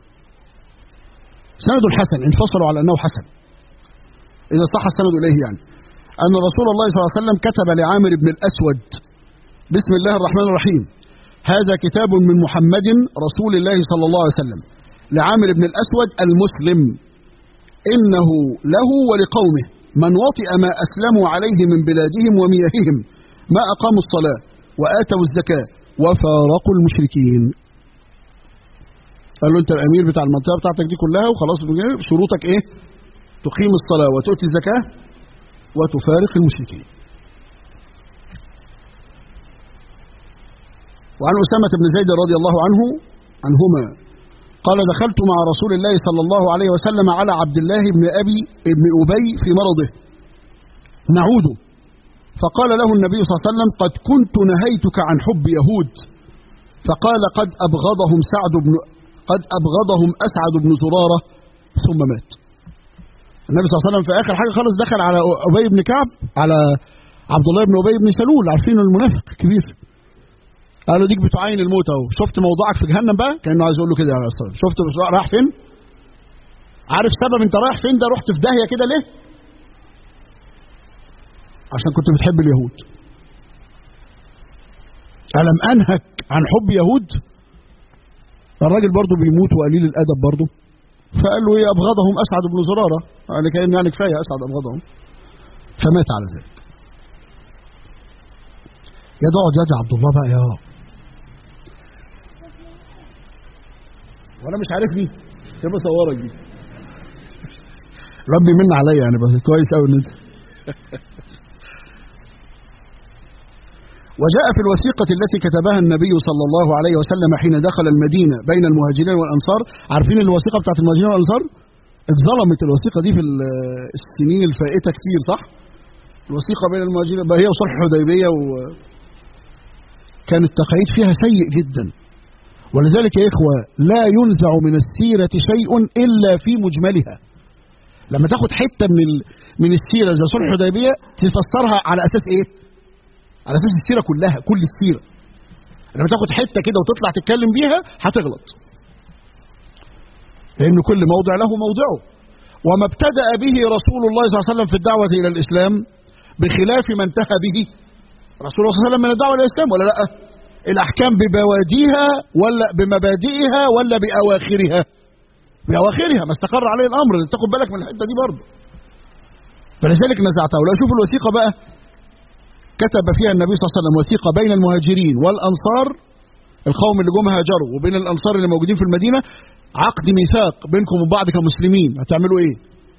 سند الحسن انفصلوا على انه حسن اذا صح السند اليه يعني ان رسول الله صلى الله عليه وسلم كتب لعامر بن الاسود بسم الله الرحمن الرحيم هذا كتاب من محمد رسول الله صلى الله عليه وسلم لعامر بن الاسود المسلم انه له ولقومه من وطئ ما اسلموا عليه من بلادهم ومياههم ما اقاموا الصلاه واتوا الزكاه وفارقوا المشركين قال له انت الامير بتاع المنطقه بتاعتك دي كلها وخلاص شروطك ايه تقيم الصلاه وتؤتي الزكاه وتفارق المشركين وعن اسامه بن زيد رضي الله عنه عنهما قال دخلت مع رسول الله صلى الله عليه وسلم على عبد الله بن ابي بن ابي في مرضه نعوده فقال له النبي صلى الله عليه وسلم قد كنت نهيتك عن حب يهود فقال قد أبغضهم سعد بن قد أبغضهم أسعد بن زرارة ثم مات النبي صلى الله عليه وسلم في آخر حاجة خالص دخل على أبي بن كعب على عبد الله بن ابي بن سلول عارفين المنافق الكبير قالوا ديك بتعاين الموت اهو شفت موضوعك في جهنم بقى كانه عايز يقول له كده عليه الصلاه شفت رايح فين عارف سبب انت رايح فين ده رحت في داهيه كده ليه عشان كنت بتحب اليهود ألم أنهك عن حب يهود الراجل برضه بيموت وقليل الأدب برضه فقال له ايه أبغضهم أسعد بن زرارة يعني كأن يعني كفاية أسعد أبغضهم فمات على ذلك يا ده اقعد يا عبد الله بقى يا وانا مش عارفني كيف اصورك دي ربي من عليا يعني بس كويس قوي ان انت وجاء في الوثيقة التي كتبها النبي صلى الله عليه وسلم حين دخل المدينة بين المهاجرين والأنصار عارفين الوثيقة بتاعت المهاجرين والأنصار اتظلمت الوثيقة دي في السنين الفائتة كتير صح الوثيقة بين المهاجرين هي وصلح الحديبية و كان التقعيد فيها سيء جدا ولذلك يا إخوة لا ينزع من السيرة شيء إلا في مجملها لما تاخد حتة من ال... من السيرة زي صلح الحديبية تفسرها على أساس إيه؟ على اساس السيره كلها كل السيره لما تاخد حته كده وتطلع تتكلم بيها هتغلط لان كل موضع له موضعه وما ابتدا به رسول الله صلى الله عليه وسلم في الدعوه الى الاسلام بخلاف ما انتهى به رسول الله صلى الله عليه وسلم من الدعوه الى الاسلام ولا لا الاحكام ببواديها ولا بمبادئها ولا باواخرها باواخرها ما استقر عليه الامر تاخد بالك من الحته دي برضه فلذلك نزعتها ولا شوف الوثيقه بقى كتب فيها النبي صلى الله عليه وسلم وثيقة بين المهاجرين والأنصار القوم اللي جم هاجروا وبين الأنصار اللي موجودين في المدينة عقد ميثاق بينكم وبين بعض كمسلمين هتعملوا إيه؟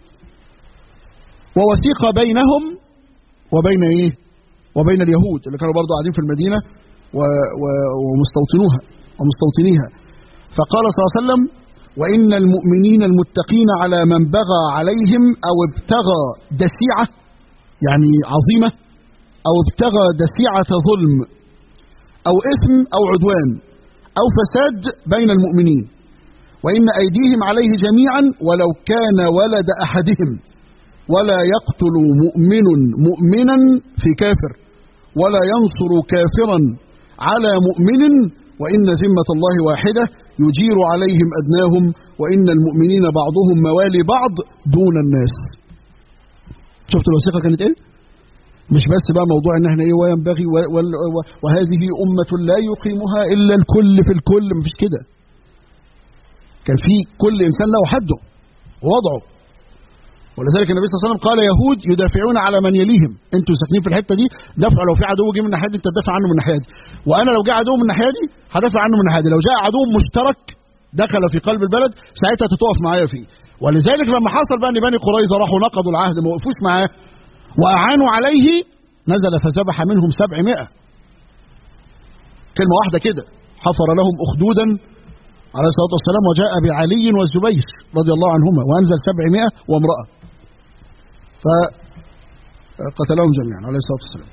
ووثيقة بينهم وبين إيه؟ وبين اليهود اللي كانوا برضو قاعدين في المدينة و و ومستوطنوها ومستوطنيها فقال صلى الله عليه وسلم وإن المؤمنين المتقين على من بغى عليهم أو ابتغى دسيعة يعني عظيمة أو ابتغى دسيعة ظلم أو إثم أو عدوان أو فساد بين المؤمنين وإن أيديهم عليه جميعا ولو كان ولد أحدهم ولا يقتل مؤمن مؤمنا في كافر ولا ينصر كافرا على مؤمن وإن ذمة الله واحدة يجير عليهم أدناهم وإن المؤمنين بعضهم موالي بعض دون الناس شفت الوثيقة كانت إيه؟ مش بس بقى موضوع ان احنا ايه وينبغي و و و وهذه امه لا يقيمها الا الكل في الكل مفيش كده كان في كل انسان له حده ووضعه ولذلك النبي صلى الله عليه وسلم قال يهود يدافعون على من يليهم انتوا ساكنين في الحته دي دافعوا لو في عدو جه من الناحيه دي انت تدافع عنه من الناحيه دي وانا لو جه عدو من الناحيه دي هدافع عنه من الناحيه دي لو جاء عدو مشترك دخل في قلب البلد ساعتها تتوقف معايا فيه ولذلك لما حصل بقى ان بني قريظه راحوا نقضوا العهد ما وقفوش معاه وأعانوا عليه نزل فذبح منهم سبعمائة كلمة واحدة كده حفر لهم أخدودا عليه الصلاة والسلام وجاء بعلي والزبير رضي الله عنهما وأنزل سبعمائة وامرأة فقتلهم جميعا عليه الصلاة والسلام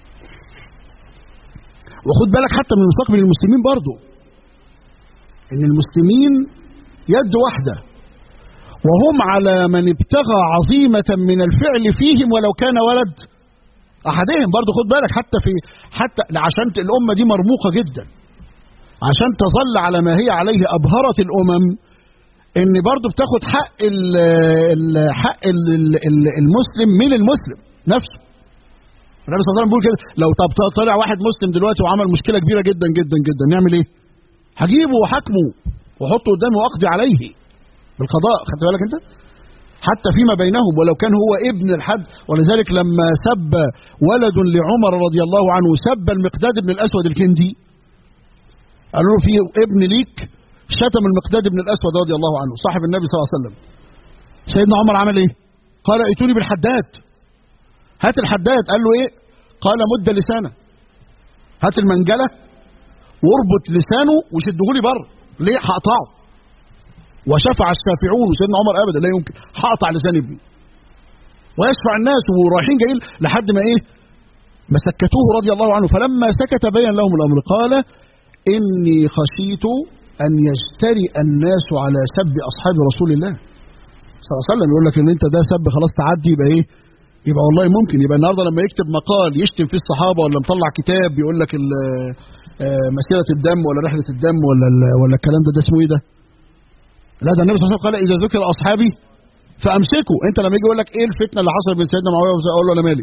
وخد بالك حتى من المستقبل المسلمين برضو ان المسلمين يد واحده وهم على من ابتغى عظيمة من الفعل فيهم ولو كان ولد أحدهم برضو خد بالك حتى في حتى عشان الأمة دي مرموقة جدا عشان تظل على ما هي عليه أبهرت الأمم إن برضو بتاخد حق ال ال حق ال ال المسلم من المسلم نفسه النبي صلى الله عليه وسلم بيقول كده لو طب طلع واحد مسلم دلوقتي وعمل مشكلة كبيرة جدا جدا جدا نعمل إيه؟ هجيبه وحاكمه واحطه قدامه واقضي عليه بالقضاء خدت بالك انت حتى فيما بينهم ولو كان هو ابن الحد ولذلك لما سب ولد لعمر رضي الله عنه سب المقداد بن الاسود الكندي قالوا له في ابن ليك شتم المقداد بن الاسود رضي الله عنه صاحب النبي صلى الله عليه وسلم سيدنا عمر عمل ايه قال ائتوني بالحداد هات الحداد قال له ايه قال مد لسانه هات المنجله واربط لسانه وشده لي بره ليه هقطعه وشفع الشافعون وسيدنا عمر ابدا لا يمكن هقطع لسان ابني ويشفع الناس ورايحين جايين لحد ما ايه ما سكتوه رضي الله عنه فلما سكت بين لهم الامر قال اني خشيت ان يجترئ الناس على سب اصحاب رسول الله صلى الله عليه وسلم يقول لك ان انت ده سب خلاص تعدي يبقى ايه يبقى والله ممكن يبقى النهارده لما يكتب مقال يشتم فيه الصحابه ولا مطلع كتاب بيقول لك ال- آه، مسيره الدم ولا رحله الدم ولا ال- ولا الكلام ده ده اسمه ايه ده؟ لا ده النبي صلى الله عليه وسلم قال اذا ذكر اصحابي فامسكوا انت لما يجي يقول لك ايه الفتنه اللي حصلت بين سيدنا معاويه وزي- اقول له انا مالي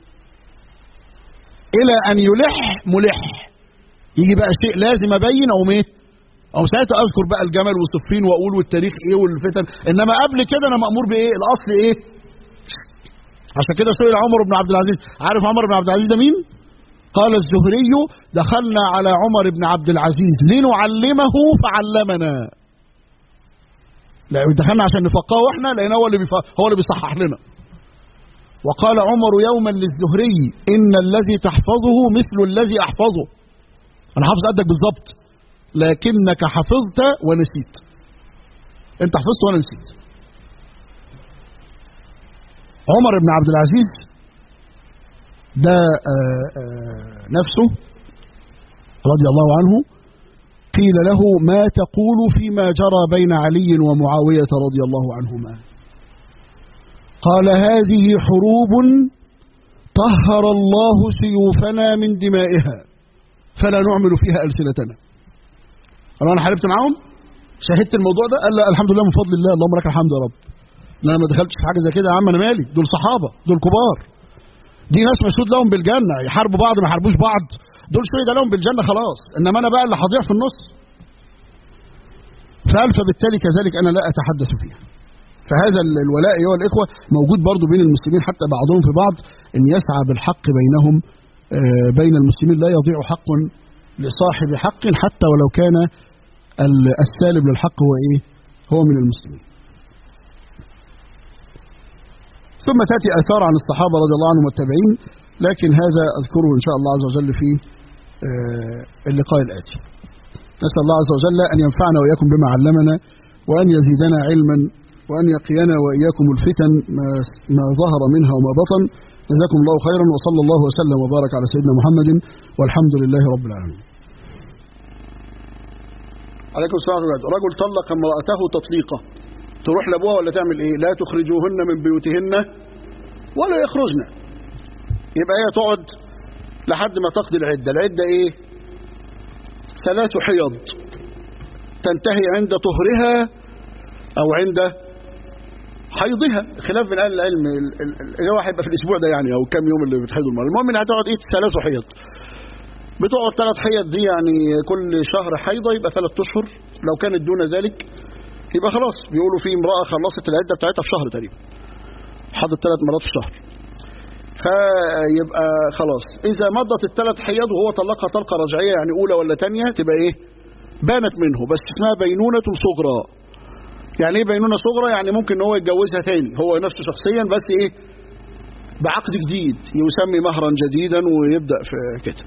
الى ان يلح ملح يجي بقى شيء لازم ابين او ايه او ساعتها اذكر بقى الجمل والصفين واقول والتاريخ ايه والفتن انما قبل كده انا مامور بايه الاصل ايه عشان كده سئل عمر بن عبد العزيز عارف عمر بن عبد العزيز ده مين قال الزهري دخلنا على عمر بن عبد العزيز لنعلمه فعلمنا لا دخلنا عشان نفقهه احنا لان هو اللي بيف... هو اللي بيصحح لنا وقال عمر يوما للزهري ان الذي تحفظه مثل الذي احفظه انا حافظ قدك بالظبط لكنك حفظت ونسيت انت حفظت وانا نسيت عمر بن عبد العزيز ده آه، آه، نفسه رضي الله عنه قيل له ما تقول فيما جرى بين علي ومعاوية رضي الله عنهما قال هذه حروب طهر الله سيوفنا من دمائها فلا نعمل فيها ألسنتنا قال انا حاربت معاهم شاهدت الموضوع ده قال لا الحمد لله من فضل الله اللهم لك الحمد يا رب لا انا ما دخلتش في حاجه زي كده يا عم انا مالي دول صحابه دول كبار دي ناس مشهود لهم بالجنه يحاربوا بعض ما يحاربوش بعض دول شهد لهم بالجنه خلاص انما انا بقى اللي هضيع في النص فقال فبالتالي كذلك انا لا اتحدث فيها فهذا ال- الولاء ايها الاخوه موجود برضو بين المسلمين حتى بعضهم في بعض ان يسعى بالحق بينهم آه، بين المسلمين لا يضيع حق لصاحب حق حتى ولو كان ال- السالب للحق هو ايه؟ هو من المسلمين. ثم تاتي اثار عن الصحابه رضي الله عنهم والتابعين لكن هذا اذكره ان شاء الله عز وجل في آه، اللقاء الاتي. نسال الله عز وجل ان ينفعنا واياكم بما علمنا وان يزيدنا علما وان يقينا واياكم الفتن ما ما ظهر منها وما بطن. جزاكم الله خيرا وصلى الله وسلم وبارك على سيدنا محمد والحمد لله رب العالمين. عليكم السلام ورحمه الله رجل طلق امراته تطليقه تروح لابوها ولا تعمل ايه؟ لا تخرجوهن من بيوتهن ولا يخرجن. يبقى هي تقعد لحد ما تقضي العده، العده ايه؟ ثلاث حيض تنتهي عند طهرها او عند حيضها خلاف من اهل العلم ال- ال- ال- اللي هو هيبقى في الاسبوع ده يعني او كام يوم اللي بتحيضوا المرأة المهم انها هتقعد ايه ثلاث حيض بتقعد ثلاث حيض دي يعني كل شهر حيضه يبقى ثلاث اشهر لو كانت دون ذلك يبقى خلاص بيقولوا في امراه خلصت العده بتاعتها في شهر تقريبا حضت ثلاث مرات في الشهر فيبقى خلاص اذا مضت الثلاث حيض وهو طلقها طلقه رجعيه يعني اولى ولا ثانيه تبقى ايه بانت منه بس اسمها بينونه صغرى يعني ايه بينونه صغرى يعني ممكن ان هو يتجوزها تاني هو نفسه شخصيا بس ايه بعقد جديد يسمي مهرا جديدا ويبدا في كده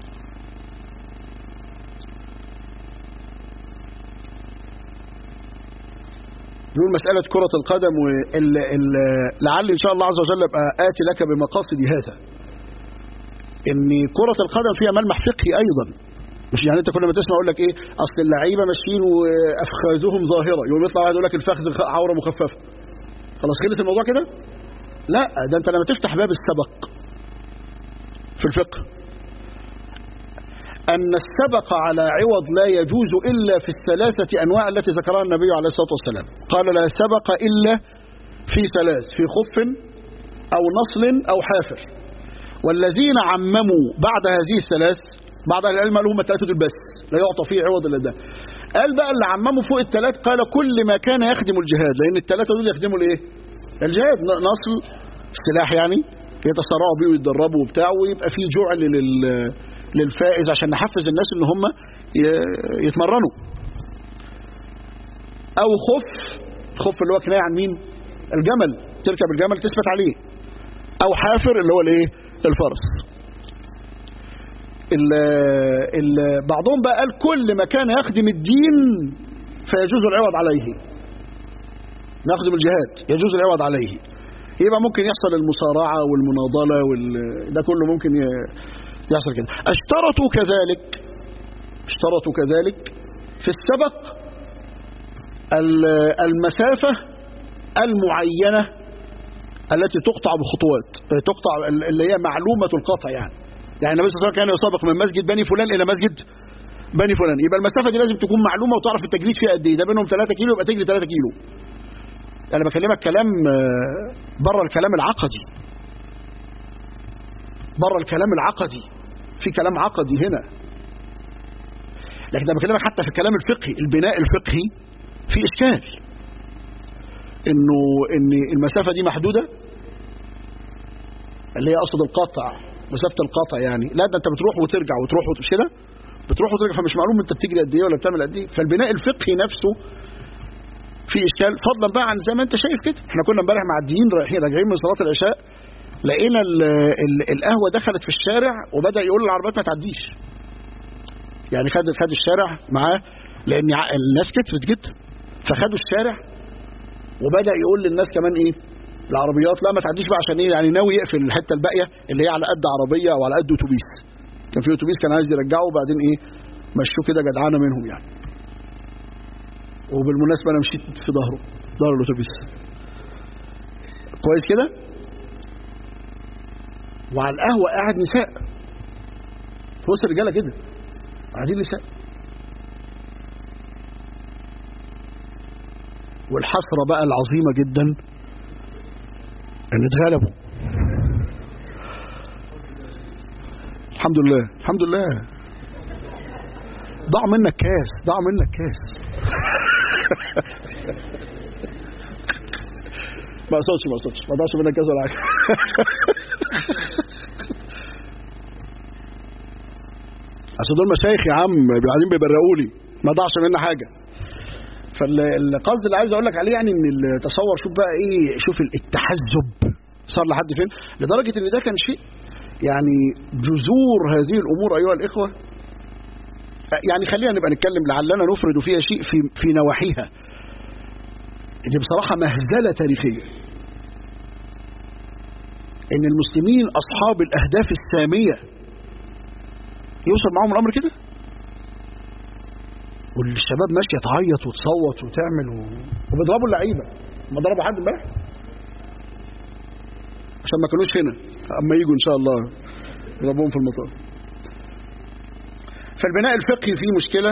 يقول مسألة كرة القدم وال... ال... لعل إن شاء الله عز وجل أبقى آتي لك بمقاصد هذا إن كرة القدم فيها ملمح فقهي أيضا مش يعني أنت كل ما تسمع يقول لك إيه أصل اللعيبة ماشيين وأفخاذهم ظاهرة يقوم يطلع واحد يقول لك الفخذ عورة مخففة خلاص خلص الموضوع كده؟ لا ده أنت لما تفتح باب السبق في الفقه أن السبق على عوض لا يجوز إلا في الثلاثة أنواع التي ذكرها النبي عليه الصلاة والسلام قال لا سبق إلا في ثلاث في خف أو نصل أو حافر والذين عمموا بعد هذه الثلاث بعض أهل العلم قالوا هم الثلاثة دول بس لا يعطى فيه عوض إلا ده قال بقى اللي عمموا فوق الثلاث قال كل ما كان يخدم الجهاد لأن الثلاثة دول يخدموا الإيه؟ الجهاد نصل سلاح يعني يتصارعوا بيه ويتدربوا وبتاع ويبقى في جعل لل للفائز عشان نحفز الناس ان هم ي- يتمرنوا او خف خف اللي هو كنايه عن مين الجمل تركب الجمل تثبت عليه او حافر اللي هو الايه الفرس ال ال بعضهم بقى قال كل ما كان يخدم الدين فيجوز العوض عليه نخدم الجهاد يجوز العوض عليه يبقى ممكن يحصل المصارعة والمناضلة وال... ده كله ممكن ي... يحصل كده اشترطوا كذلك اشترطوا كذلك في السبق ال- المسافة المعينة التي تقطع بخطوات تقطع اللي هي معلومة القطع يعني يعني النبي صلى الله عليه وسلم كان يسابق من مسجد بني فلان إلى مسجد بني فلان يبقى المسافة دي لازم تكون معلومة وتعرف التجريد فيها قد ايه ده بينهم 3 كيلو يبقى تجري 3 كيلو انا بكلمك كلام بره الكلام العقدي بره الكلام العقدي في كلام عقدي هنا لكن انا بكلمك حتى في الكلام الفقهي البناء الفقهي في اشكال انه ان المسافه دي محدوده اللي هي اقصد القطع مسافه القطع يعني لا ده انت بتروح وترجع وتروح ومش كده بتروح وترجع فمش معلوم انت بتجري قد ايه ولا بتعمل قد ايه فالبناء الفقهي نفسه في اشكال فضلا بقى عن زي ما انت شايف كده احنا كنا امبارح معديين رايحين راجعين من صلاه العشاء لقينا ال ال القهوه دخلت في الشارع وبدا يقول للعربيات ما تعديش يعني خد خد الشارع معاه لان الناس كترت جدا فخدوا الشارع وبدا يقول للناس كمان ايه العربيات لا ما تعديش بقى عشان ايه يعني ناوي يقفل الحته الباقيه اللي هي على قد عربيه او على قد اتوبيس كان في اتوبيس كان عايز يرجعه وبعدين ايه مشوه كده جدعانه منهم يعني وبالمناسبه انا مشيت في ظهره ظهر الاتوبيس كويس كده وعلى القهوه قاعد نساء في وسط الرجاله كده قاعدين نساء والحسرة بقى العظيمة جدا ان اتغلبوا الحمد لله الحمد لله ضاع منك كاس ضاع منك كاس ما اقصدش ما اقصدش ما ضاعش منك كاس ولا حاجه اصل دول مشايخ يا عم قاعدين بيبرقوا لي ما ضاعش منا حاجه فالقصد اللي عايز اقول لك عليه يعني ان التصور شوف بقى ايه شوف التحزب صار لحد فين لدرجه ان ده كان شيء يعني جذور هذه الامور ايها الاخوه يعني خلينا نبقى نتكلم لعلنا نفرد فيها شيء في في نواحيها دي بصراحه مهزله تاريخيه ان المسلمين اصحاب الاهداف الساميه يوصل معاهم الامر كده والشباب ماشيه تعيط وتصوت وتعمل و... وبيضربوا اللعيبه ما ضربوا حد امبارح عشان ما كانوش هنا اما يجوا ان شاء الله يضربوهم في المطار فالبناء الفقهي فيه مشكله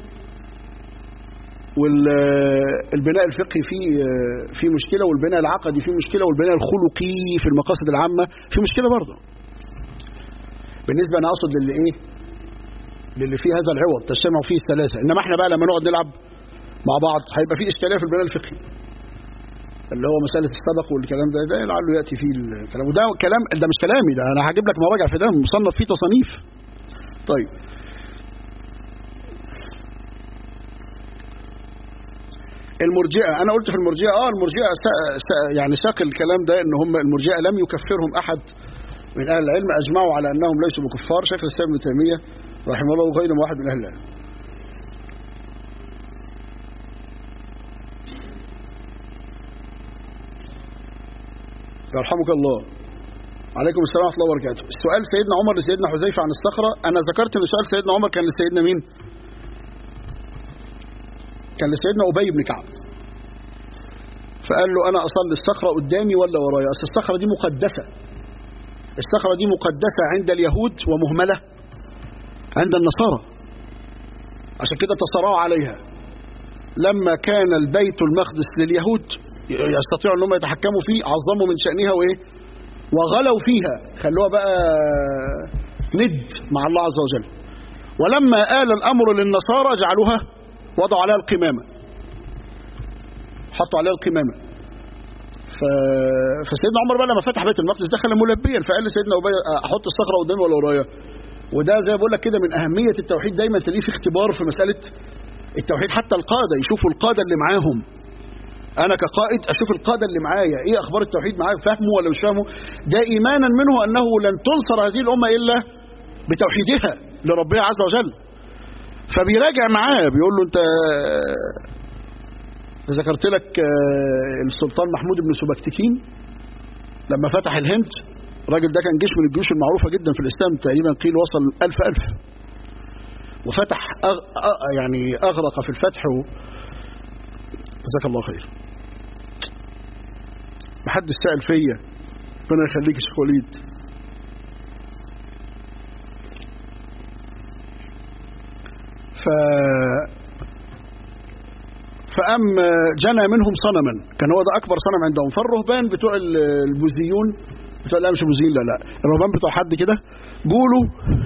والبناء الفقهي فيه فيه مشكله والبناء العقدي فيه مشكله والبناء الخلقي في المقاصد العامه فيه مشكله برضه بالنسبه انا اقصد للي ايه للي فيه هذا العوض تجتمع فيه الثلاثه انما احنا بقى لما نقعد نلعب مع بعض هيبقى فيه اشكاليه في البناء الفقهي اللي هو مساله السبق والكلام ده ده لعله ياتي فيه الكلام وده كلام ده مش كلامي ده انا هجيب لك مراجع في ده مصنف فيه تصانيف طيب المرجئه انا قلت في المرجئه اه المرجئه سا سا يعني ساق الكلام ده ان هم المرجئه لم يكفرهم احد من اهل العلم اجمعوا على انهم ليسوا بكفار شيخ الاسلام ابن تيميه رحمه الله وغير واحد من اهل العلم يرحمك الله عليكم السلام ورحمه الله وبركاته السؤال سيدنا عمر لسيدنا حذيفه عن الصخره انا ذكرت ان سؤال سيدنا عمر كان لسيدنا مين كان لسيدنا ابي بن كعب فقال له انا اصلي الصخره قدامي ولا ورايا اصل الصخره دي مقدسه الصخره دي مقدسه عند اليهود ومهمله عند النصارى عشان كده تصارعوا عليها لما كان البيت المقدس لليهود يستطيعوا ان هم يتحكموا فيه عظموا من شانها وايه وغلوا فيها خلوها بقى ند مع الله عز وجل ولما آل الامر للنصارى جعلوها وضعوا عليها القمامه حطوا عليها القمامه ف... فسيدنا عمر بقى لما فتح بيت المقدس دخل ملبيا فقال لسيدنا ابي احط الصخره قدامي ولا ورايا وده زي ما بقول لك كده من اهميه التوحيد دايما تلاقيه في اختبار في مساله التوحيد حتى القاده يشوفوا القاده اللي معاهم انا كقائد اشوف القاده اللي معايا ايه اخبار التوحيد معايا فاهمه ولا مش فاهمه ده ايمانا منه انه لن تنصر هذه الامه الا بتوحيدها لربها عز وجل فبيراجع معاه بيقول له انت ذكرت لك السلطان محمود بن سبكتكين لما فتح الهند الراجل ده كان جيش من الجيوش المعروفة جدا في الإسلام تقريبا قيل وصل ألف ألف وفتح أغ... يعني أغرق في الفتح و... جزاك الله خير محدش سأل فيا ربنا يخليك يا شيخ وليد ف فأم جنى منهم صنما كان هو ده أكبر صنم عندهم فالرهبان بتوع البوذيون بتوع لا مش البوذيين لا لا الرهبان بتوع حد كده قولوا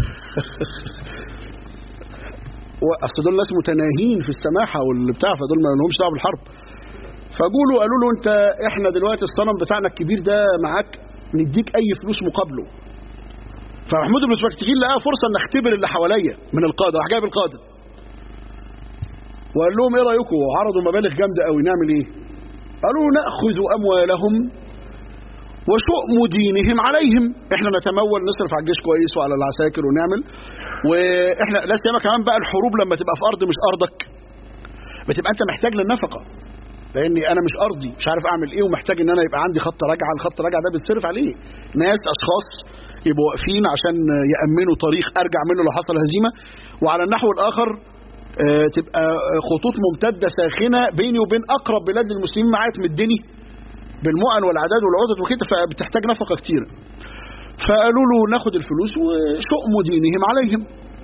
اصل دول ناس متناهين في السماحه والبتاع فدول ما لهمش دعوه بالحرب فقولوا قالوا له انت احنا دلوقتي الصنم بتاعنا الكبير ده معاك نديك اي فلوس مقابله فمحمود بن سبكتكين لقى فرصه ان اختبر اللي حواليا من القاده راح جايب القاده وقال لهم ايه رايكم عرضوا مبالغ جامده قوي نعمل ايه قالوا ناخذ اموالهم وشؤم دينهم عليهم احنا نتمول نصرف على الجيش كويس وعلى العساكر ونعمل واحنا لا سيما كمان بقى الحروب لما تبقى في ارض مش ارضك بتبقى انت محتاج للنفقه لاني انا مش ارضي مش عارف اعمل ايه ومحتاج ان انا يبقى عندي خط رجعه الخط الرجعه ده بيتصرف عليه ناس اشخاص يبقوا واقفين عشان يامنوا طريق ارجع منه لو حصل هزيمه وعلى النحو الاخر آه تبقى خطوط ممتده ساخنه بيني وبين اقرب بلاد المسلمين معايا تمدني بالمؤن والعداد والعدد وكده فبتحتاج نفقه كتيره فقالوا له ناخد الفلوس وشؤم دينهم عليهم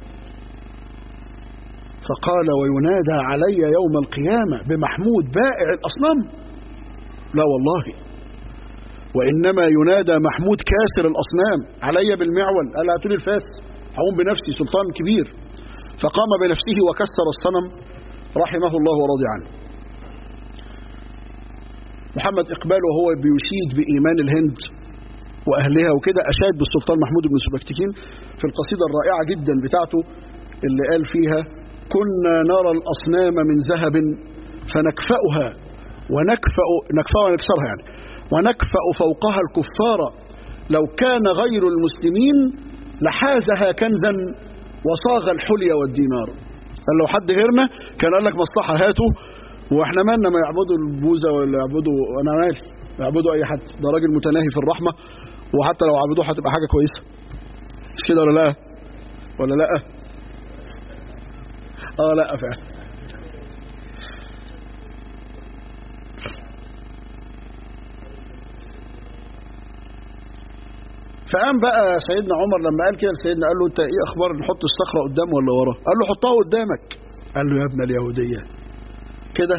فقال وينادى علي يوم القيامة بمحمود بائع الأصنام لا والله وإنما ينادى محمود كاسر الأصنام علي بالمعول قال هاتوا لي الفاس هقوم بنفسي سلطان كبير فقام بنفسه وكسر الصنم رحمه الله ورضي عنه محمد إقبال وهو بيشيد بإيمان الهند وأهلها وكده أشاد بالسلطان محمود بن سبكتكين في القصيدة الرائعة جدا بتاعته اللي قال فيها كنا نرى الأصنام من ذهب فنكفأها ونكفأ نكفأ ونكسرها يعني ونكفأ فوقها الكفار لو كان غير المسلمين لحازها كنزا وصاغ الحلي والدينار قال لو حد غيرنا كان قال لك مصلحة هاته واحنا مالنا ما يعبدوا البوذا ولا يعبدوا انا مالي يعبدوا اي حد ده راجل متناهي في الرحمه وحتى لو عبدوه هتبقى حاجه كويسه مش كده ولا لا ولا لا اه لا فعلا فقام بقى سيدنا عمر لما قال كده لسيدنا قال له انت ايه اخبار نحط الصخره قدام ولا ورا قال له حطها قدامك قال له يا ابن اليهوديه كده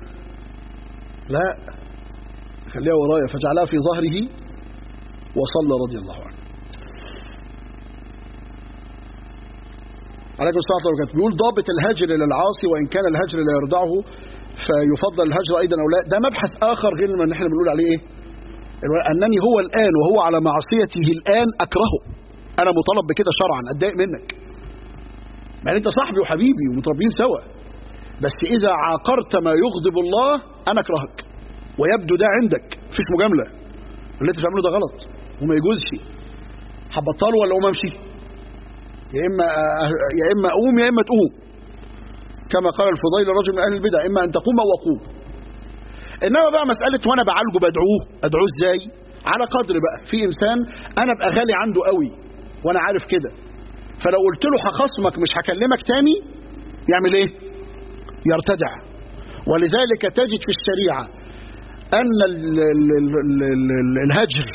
لا خليها ورايا فجعلها في ظهره وصلى رضي الله عنه عليكم الصلاة والسلام كانت بيقول ضابط الهجر للعاصي وإن كان الهجر لا يرضعه فيفضل الهجر أيضا أو لا ده مبحث آخر غير ما احنا بنقول عليه إيه أنني هو الآن وهو على معصيته الآن أكرهه أنا مطالب بكده شرعا أتضايق منك يعني أنت صاحبي وحبيبي ومتربيين سوا بس إذا عاقرت ما يغضب الله أنا أكرهك ويبدو ده عندك مفيش مجاملة اللي أنت بتعمله ده غلط وما يجوزش هبطله ولا أقوم أمشي يا إما يا إما أقوم يا إما تقوم كما قال الفضيل رجل من أهل البدع إما أن تقوم أو أقوم إنما بقى مسألة وأنا بعالجه بدعوه أدعوه إزاي على قدر بقى في إنسان أنا أبقى غالي عنده قوي وأنا عارف كده فلو قلت له هخصمك مش هكلمك تاني يعمل إيه يرتدع ولذلك تجد في الشريعة أن ال ال ال ال الهجر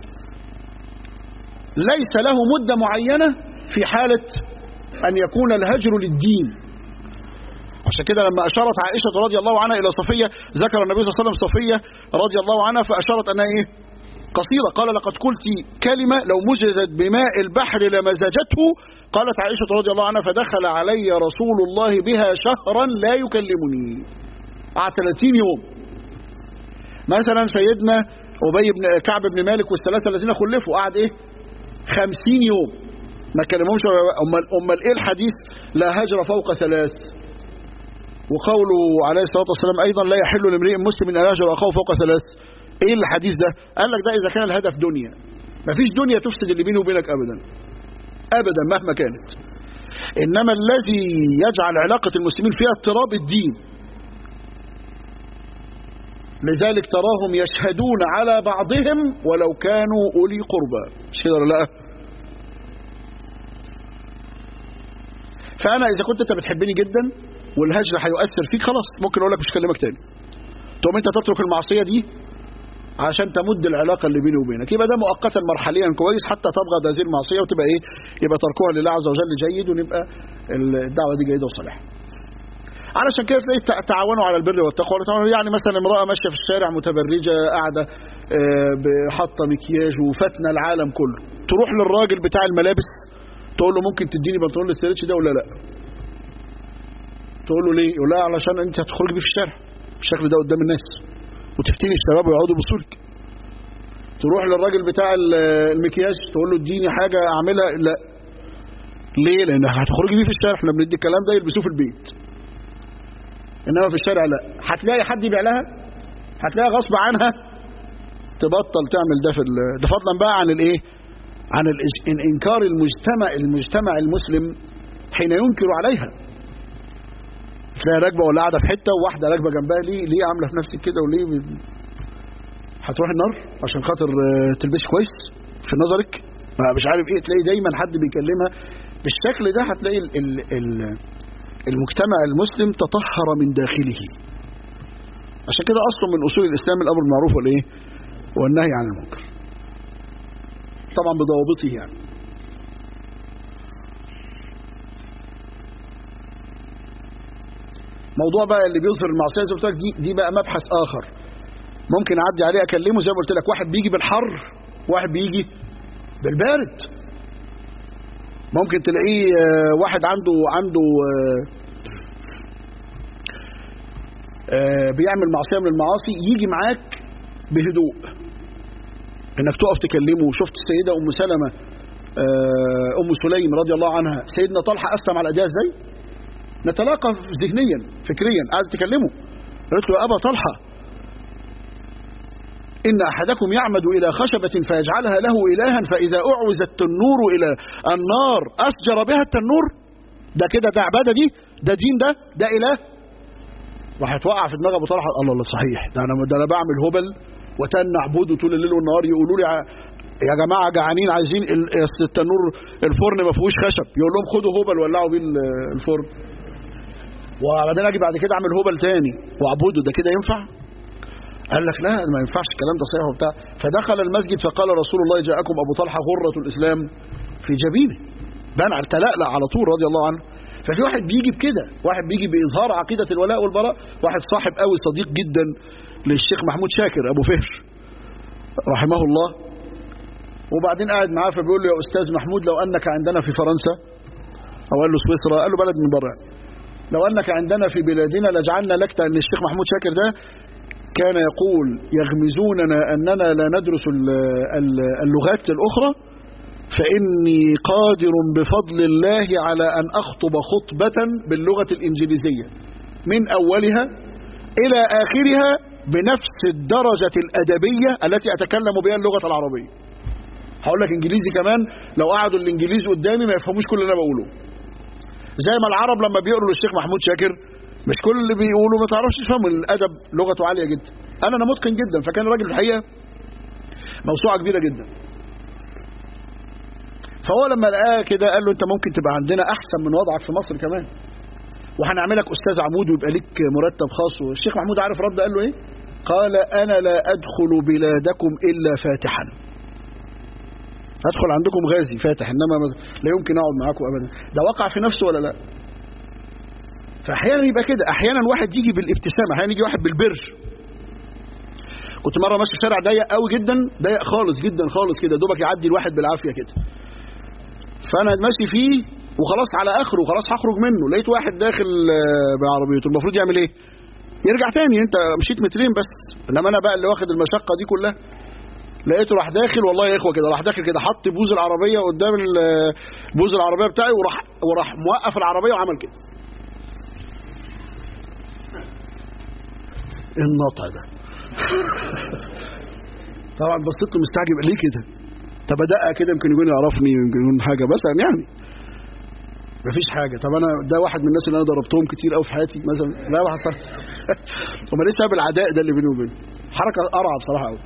ليس له مدة معينة في حالة أن يكون الهجر للدين عشان كده لما أشارت عائشة رضي الله عنها إلى صفية ذكر النبي صلى الله عليه وسلم صفية رضي الله عنها فأشارت أنها إيه قصيرة قال لقد قلت كلمة لو مزجت بماء البحر لمزجته قالت عائشة رضي الله عنها فدخل علي رسول الله بها شهرا لا يكلمني قعد 30 يوم مثلا سيدنا أبي بن كعب بن مالك والثلاثة الذين خلفوا قعد إيه 50 يوم ما كلمهمش امال امال ايه الحديث لا هجر فوق ثلاث وقوله عليه الصلاه والسلام ايضا لا يحل لامرئ مسلم ان يهجر اخاه فوق ثلاث ايه الحديث ده قال لك ده اذا كان الهدف دنيا مفيش دنيا تفسد اللي بيني وبينك ابدا ابدا مهما كانت انما الذي يجعل علاقه المسلمين فيها اضطراب الدين لذلك تراهم يشهدون على بعضهم ولو كانوا اولي قربى مش كده ولا لا فانا اذا كنت انت بتحبني جدا والهجر هيؤثر فيك خلاص ممكن اقول لك مش هكلمك تاني تقوم انت تترك المعصيه دي عشان تمد العلاقه اللي بيني وبينك يبقى ده مؤقتا مرحليا كويس حتى تبغض هذه المعصيه وتبقى ايه يبقى تركها لله عز وجل جيد ونبقى الدعوه دي جيده وصالحه علشان كده تلاقي تع- تعاونوا على البر والتقوى ولا تعاونوا- يعني مثلا امراه ماشيه في الشارع متبرجه قاعده آه، ب- حاطه مكياج وفتنه العالم كله تروح للراجل بتاع الملابس تقول له ممكن تديني بنطلون الاسترتش ده ولا لا تقول له ليه يقول لها علشان انت هتخرجي بيه في الشارع بالشكل ده قدام الناس وتفتني الشباب ويقعدوا يبصوا لك تروح للراجل بتاع ال- المكياج تقول له اديني حاجه اعملها لا ليه لان هتخرجي بيه في الشارع احنا بندي الكلام ده يلبسوه في البيت انما في الشارع لا هتلاقي حد يبيع لها هتلاقي غصب عنها تبطل تعمل ده في ال- ده فضلا بقى عن الايه عن الإج- إن- انكار المجتمع المجتمع المسلم حين ينكر عليها تلاقي راكبه ولا قاعده في حته وواحده راكبه جنبها ليه ليه عامله في نفسك كده وليه ب- هتروح النار عشان خاطر آه، تلبسي كويس في نظرك ما مش عارف ايه تلاقي دايما حد بيكلمها بالشكل ده هتلاقي ال ال ال المجتمع المسلم تطهر من داخله عشان كده اصل من اصول الاسلام الامر بالمعروف والايه والنهي عن المنكر طبعا بضوابطه يعني موضوع بقى اللي بيظهر المعصيه زي ما قلت لك دي دي بقى مبحث اخر ممكن اعدي عليه اكلمه زي ما قلت لك واحد بيجي بالحر واحد بيجي بالبارد ممكن تلاقيه آه، واحد عنده عنده آه، آه، بيعمل معصيه من المعاصي يجي معاك بهدوء انك تقف تكلمه شفت السيده ام سلمه آه، ام سليم رضي الله عنها سيدنا طلحه اسلم على ايديها ازاي نتلاقى ذهنيا فكريا قاعد تكلمه قالت له يا ابا طلحه إن أحدكم يعمد إلى خشبة فيجعلها له إلها فإذا أعوز التنور إلى النار أسجر بها التنور ده كده ده عبادة دي ده دين ده ده إله راح توقع في دماغ أبو طلحة الله الله صحيح ده أنا ده أنا بعمل هبل وتن أعبده طول الليل والنهار يقولوا لي ع- يا جماعة جعانين عايزين ال- أصل التنور الفرن ما فيهوش خشب يقول لهم خدوا هبل ولعوا بيه ال- الفرن وبعدين اجي بعد كده اعمل هبل تاني واعبده ده كده ينفع؟ قال لك لا ما ينفعش الكلام ده صحيح وبتاع فدخل المسجد فقال رسول الله جاءكم ابو طلحه غره الاسلام في جبينه بان على تلألأ على طول رضي الله عنه ففي واحد بيجي بكده واحد بيجي باظهار عقيده الولاء والبراء واحد صاحب قوي صديق جدا للشيخ محمود شاكر ابو فهر رحمه الله وبعدين قاعد معاه فبيقول له يا استاذ محمود لو انك عندنا في فرنسا او قال له سويسرا قال له بلد من بره يعني. لو انك عندنا في بلادنا لجعلنا لك ان الشيخ محمود شاكر ده كان يقول يغمزوننا اننا لا ندرس ال- ال- اللغات الاخرى فاني قادر بفضل الله على ان اخطب خطبه باللغه الانجليزيه من اولها الى اخرها بنفس الدرجه الادبيه التي اتكلم بها اللغه العربيه هقول لك انجليزي كمان لو قعدوا الانجليز قدامي ما يفهموش كل اللي انا بقوله زي ما العرب لما بيقروا للشيخ محمود شاكر مش كل اللي بيقولوا ما تعرفش تفهموا الادب لغته عاليه جدا انا انا متقن جدا فكان الراجل في الحقيقه موسوعه كبيره جدا فهو لما لقاه كده قال له انت ممكن تبقى عندنا احسن من وضعك في مصر كمان وهنعملك استاذ عمود ويبقى لك مرتب خاص والشيخ محمود عارف رد قال له ايه قال انا لا ادخل بلادكم الا فاتحا ادخل عندكم غازي فاتح انما ما- لا يمكن اقعد معاكم ابدا ده وقع في نفسه ولا لا فاحيانا يبقى كده احيانا واحد يجي بالابتسامه احيانا يجي واحد بالبر كنت مره ماشي في شارع ضيق قوي جدا ضيق خالص جدا خالص كده دوبك يعدي الواحد بالعافيه كده فانا ماشي فيه وخلاص على اخره وخلاص هخرج منه لقيت واحد داخل آه، بعربيته المفروض يعمل ايه يرجع تاني انت مشيت مترين بس انما انا بقى اللي واخد المشقه دي كلها لقيته راح داخل والله يا اخوه كده راح داخل كده حط بوز العربيه قدام ال- بوز العربيه بتاعي وراح وراح موقف العربيه وعمل كده ايه النطع ده طبعا بصيت له مستعجب ليه كده طب ادقق كده يمكن يكون يعرفني يمكن يكون حاجه مثلا يعني مفيش حاجه طب انا ده واحد من الناس اللي انا ضربتهم كتير قوي في حياتي مثلا لا ما حصل هم ليه سبب العداء ده اللي بيني وبينه حركه قرعه بصراحه قوي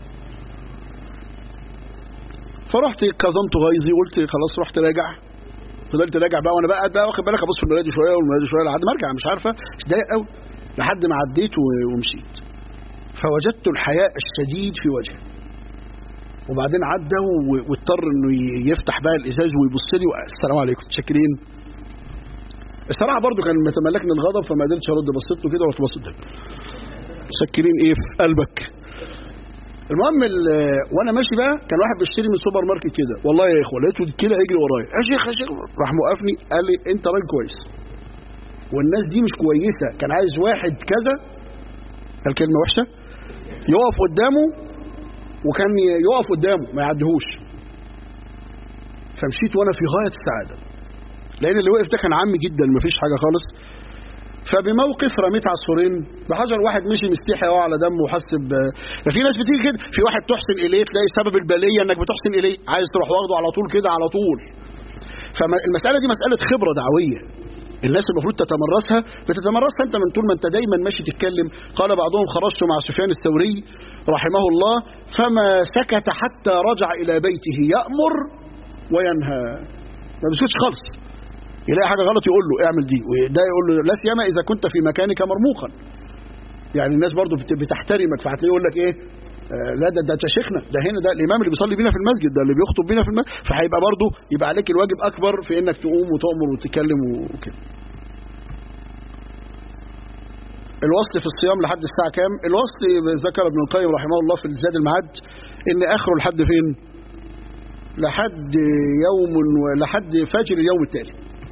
فرحت كظمت غيظي قلت خلاص رحت راجع فضلت راجع بقى وانا بقى قاعد بقى واخد بالك ابص في المرايه شويه والمرايه شويه لحد ما ارجع مش عارفه مش ضايق قوي لحد ما عديت و- ومشيت فوجدت الحياء الشديد في وجهه وبعدين عدى و- واضطر انه ي- يفتح بقى الازاز ويبص لي و- السلام عليكم متشكرين الصراحه برضو كان متملكني الغضب فما قدرتش ارد بصيت له كده ورحت بصيت له متشكرين ايه في قلبك المهم ال- وانا ماشي بقى كان واحد بيشتري من سوبر ماركت كده والله يا اخوه لقيته كده يجري ورايا يا شيخ يا شيخ راح موقفني قال لي انت راجل كويس والناس دي مش كويسه كان عايز واحد كذا قال كلمه وحشه يقف قدامه وكان ي- يقف قدامه ما يعديهوش فمشيت وانا في غايه السعاده لان اللي وقف ده كان عمي جدا مفيش حاجه خالص فبموقف رميت عصفورين بحجر واحد مشي مستحي اه على دمه وحس ب في ناس بتيجي كده في واحد تحسن اليه تلاقي سبب البليه انك بتحسن اليه عايز تروح واخده على طول كده على طول فالمساله دي مساله خبره دعويه الناس المفروض تتمرسها بتتمرسها انت من طول ما انت دايما ماشي تتكلم قال بعضهم خرجت مع سفيان الثوري رحمه الله فما سكت حتى رجع الى بيته يامر وينهى ما بيسكتش خالص يلاقي حاجه غلط يقول له اعمل دي وده يقول له لا سيما اذا كنت في مكانك مرموقا يعني الناس برضو بت- بتحترمك فهتلاقيه يقول لك ايه آه، لا ده ده ده شيخنا ده هنا ده الامام اللي بيصلي بينا في المسجد ده اللي بيخطب بينا في المسجد فهيبقى برضو يبقى عليك الواجب اكبر في انك تقوم وتؤمر وتتكلم وكده الوصل في الصيام لحد الساعه كام الوصل ذكر ابن القيم رحمه الله في الزاد المعاد ان اخره لحد فين لحد يوم لحد فجر اليوم التالي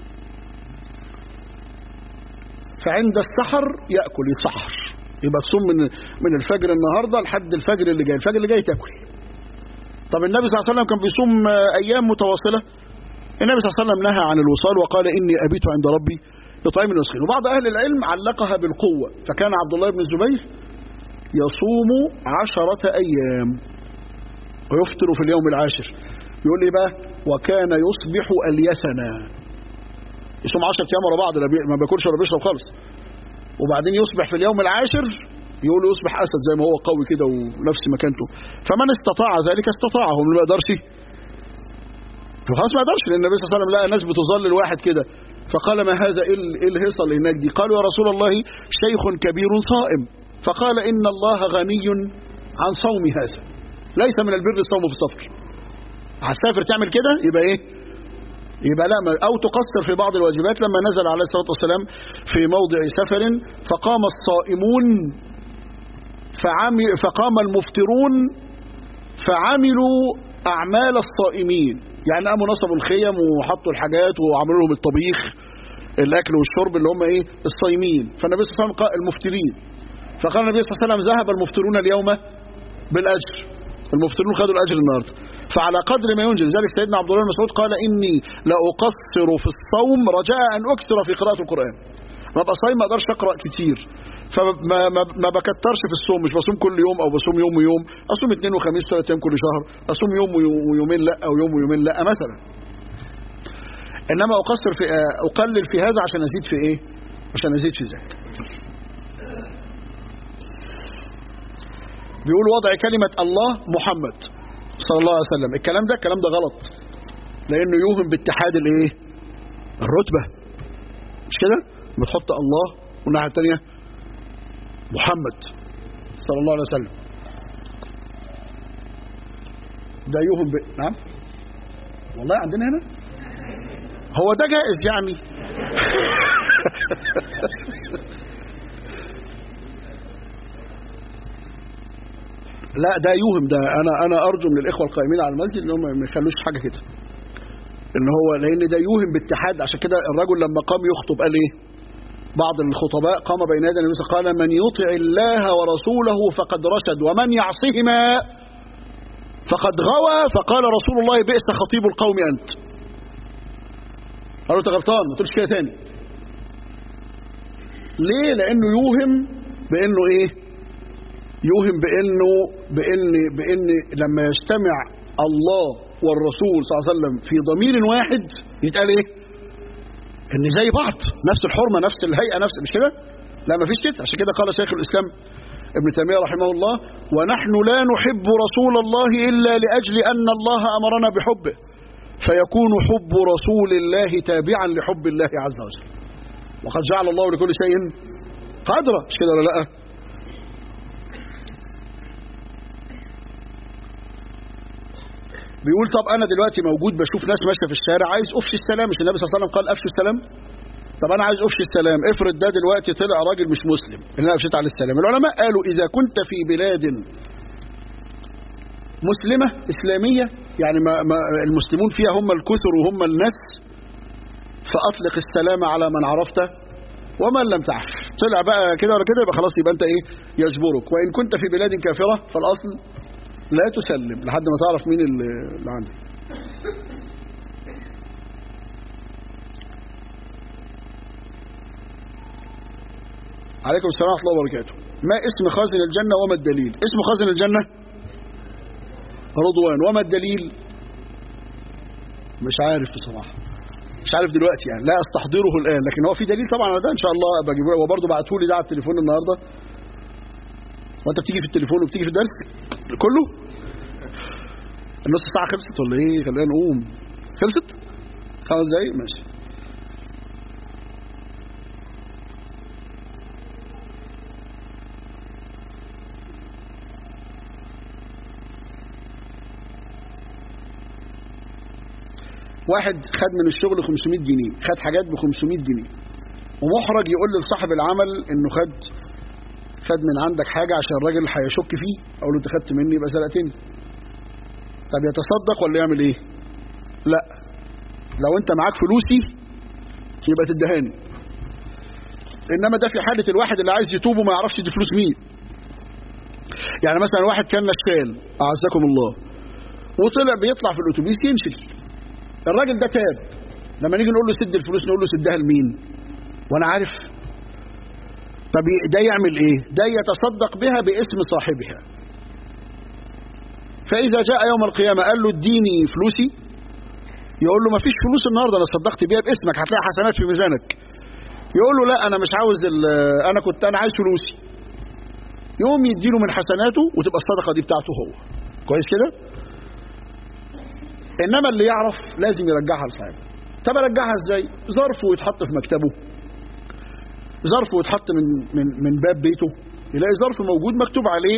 فعند السحر ياكل يتسحر يبقى تصوم من من الفجر النهارده لحد الفجر اللي جاي الفجر اللي جاي تاكل طب النبي صلى الله عليه وسلم كان بيصوم آه، ايام متواصله النبي صلى الله عليه وسلم نهى عن الوصال وقال اني ابيت عند ربي يطعمني ويسقيني وبعض اهل العلم علقها بالقوه فكان عبد الله بن الزبير يصوم عشرة ايام ويفطر في اليوم العاشر يقول ايه بقى وكان يصبح اليسنا يصوم 10 ايام ورا بعض لا بي- ما بياكلش ولا بيشرب خالص وبعدين يصبح في اليوم العاشر يقول يصبح اسد زي ما هو قوي كده ونفس مكانته فمن استطاع ذلك استطاعه من ما يقدرش فخلاص ما يقدرش لان النبي صلى الله عليه وسلم لقى ناس بتظلل واحد كده فقال ما هذا ايه ال- إيه الهيصه اللي هناك دي قالوا يا رسول الله شيخ كبير صائم فقال ان الله غني عن صوم هذا ليس من البر الصوم في السفر هتسافر تعمل كده يبقى ايه يبقى لا ما- او تقصر في بعض الواجبات لما نزل عليه الصلاه والسلام في موضع سفر فقام الصائمون فعمل فقام المفطرون فعملوا اعمال الصائمين يعني قاموا نصبوا الخيم وحطوا الحاجات وعملوا لهم الطبيخ الاكل والشرب اللي هم ايه الصايمين فالنبي صلى الله عليه وسلم قال المفطرين فقال النبي صلى الله عليه وسلم ذهب المفطرون اليوم بالاجر المفطرون خدوا الاجر النهارده فعلى قدر ما ينجز لذلك سيدنا عبد الله بن مسعود قال اني لاقصر في الصوم رجاء ان اكثر في قراءه القران ما ابقى صايم ما اقدرش اقرا كتير فما ما, ما بكترش في الصوم مش بصوم كل يوم او بصوم يوم ويوم اصوم اثنين وخميس ثلاث ايام كل شهر اصوم يوم ويو- ويومين لا او يوم ويومين لا مثلا انما اقصر في اقلل في هذا عشان ازيد في ايه عشان ازيد في ذاك بيقول وضع كلمة الله محمد صلى الله عليه وسلم الكلام ده الكلام ده غلط لانه يوهم باتحاد الايه الرتبة مش كده بتحط الله والناحية الثانية محمد صلى الله عليه وسلم ده يوهم ب... نعم والله عندنا هنا هو ده جائز يعني لا ده يوهم ده انا انا ارجو من الاخوه القائمين على المسجد ان هم ما يخلوش حاجه كده ان هو لان ده يوهم باتحاد عشان كده الرجل لما قام يخطب قال ايه بعض الخطباء قام بين يدي النبي صلى الله عليه وسلم قال من يطع الله ورسوله فقد رشد ومن يعصهما فقد غوى فقال رسول الله بئس خطيب القوم انت قالوا انت غلطان ما تقولش كده تاني ليه لانه يوهم بانه ايه يوهم بانه بان بان لما يجتمع الله والرسول صلى الله عليه وسلم في ضمير واحد يتقال ايه ان زي بعض نفس الحرمه نفس الهيئه نفس مش كده لا ما فيش كده عشان كده قال شيخ الاسلام ابن تيميه رحمه الله ونحن لا نحب رسول الله الا لاجل ان الله امرنا بحبه فيكون حب رسول الله تابعا لحب الله عز وجل وقد جعل الله لكل شيء قدرا مش كده ولا لا بيقول طب انا دلوقتي موجود بشوف ناس ماشيه في الشارع عايز افشي السلام مش النبي صلى الله عليه وسلم قال افشوا السلام طب انا عايز افشي السلام افرض ده دلوقتي طلع راجل مش مسلم اللي انا افشيت على السلام العلماء قالوا اذا كنت في بلاد مسلمه اسلاميه يعني ما ما المسلمون فيها هم الكثر وهم الناس فاطلق السلام على من عرفته ومن لم تعرف طلع بقى كده ولا كده يبقى خلاص يبقى انت ايه يجبرك وان كنت في بلاد كافره فالاصل لا تسلم لحد ما تعرف مين اللي اللي عندك عليكم السلام ورحمه الله وبركاته ما اسم خازن الجنه وما الدليل اسم خازن الجنه رضوان وما الدليل مش عارف بصراحه مش عارف دلوقتي يعني لا استحضره الان لكن هو في دليل طبعا على ده ان شاء الله ابقى اجيبه هو برضه بعته لي ده على التليفون النهارده وانت بتيجي في التليفون وبتيجي في الدرس كله النص ساعه خلصت ولا ايه خلينا نقوم خلصت خمس دقايق ماشي واحد خد من الشغل 500 جنيه خد حاجات ب 500 جنيه ومحرج يقول لصاحب العمل انه خد خد من عندك حاجة عشان الراجل هيشك فيه اقول له انت خدت مني يبقى سرقتني طب يتصدق ولا يعمل ايه لا لو انت معاك فلوسي يبقى تدهاني انما ده في حالة الواحد اللي عايز يتوب وما يعرفش دي فلوس مين يعني مثلا واحد كان نشال اعزكم الله وطلع بيطلع في الاتوبيس ينشل الراجل ده تاب لما نيجي نقول له سد الفلوس نقول له سدها لمين وانا عارف طب ده يعمل ايه ده يتصدق بها باسم صاحبها فاذا جاء يوم القيامه قال له اديني فلوسي يقول له ما فيش فلوس النهارده انا صدقت بيها باسمك هتلاقي حسنات في ميزانك يقول له لا انا مش عاوز انا كنت انا عايز فلوسي يقوم يديله من حسناته وتبقى الصدقه دي بتاعته هو كويس كده انما اللي يعرف لازم يرجعها لصاحبه طب ارجعها ازاي ظرفه يتحط في مكتبه ظرفه يتحط من من من باب بيته يلاقي ظرف موجود مكتوب عليه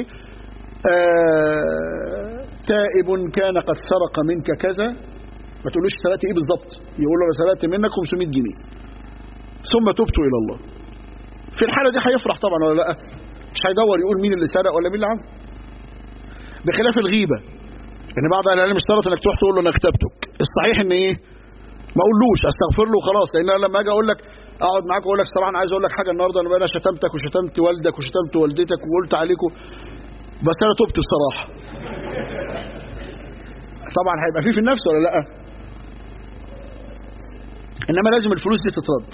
آه تائب كان قد سرق منك كذا ما تقولوش سرقت ايه بالظبط يقول له انا سرقت منك 500 جنيه ثم تبت الى الله في الحاله دي هيفرح طبعا ولا لا مش هيدور يقول مين اللي سرق ولا مين اللي عمل بخلاف الغيبه ان بعض اهل العلم اشترط انك تروح تقول له انا كتبتك الصحيح ان ايه ما اقولوش استغفر له وخلاص لان انا لما اجي اقول لك اقعد معاك واقول لك صراحه انا عايز اقول لك حاجه النهارده انا بقى شتمتك وشتمت والدك وشتمت والدتك وقلت عليكم بس انا تبت الصراحه طبعا هيبقى فيه في النفس ولا لا انما لازم الفلوس دي تترد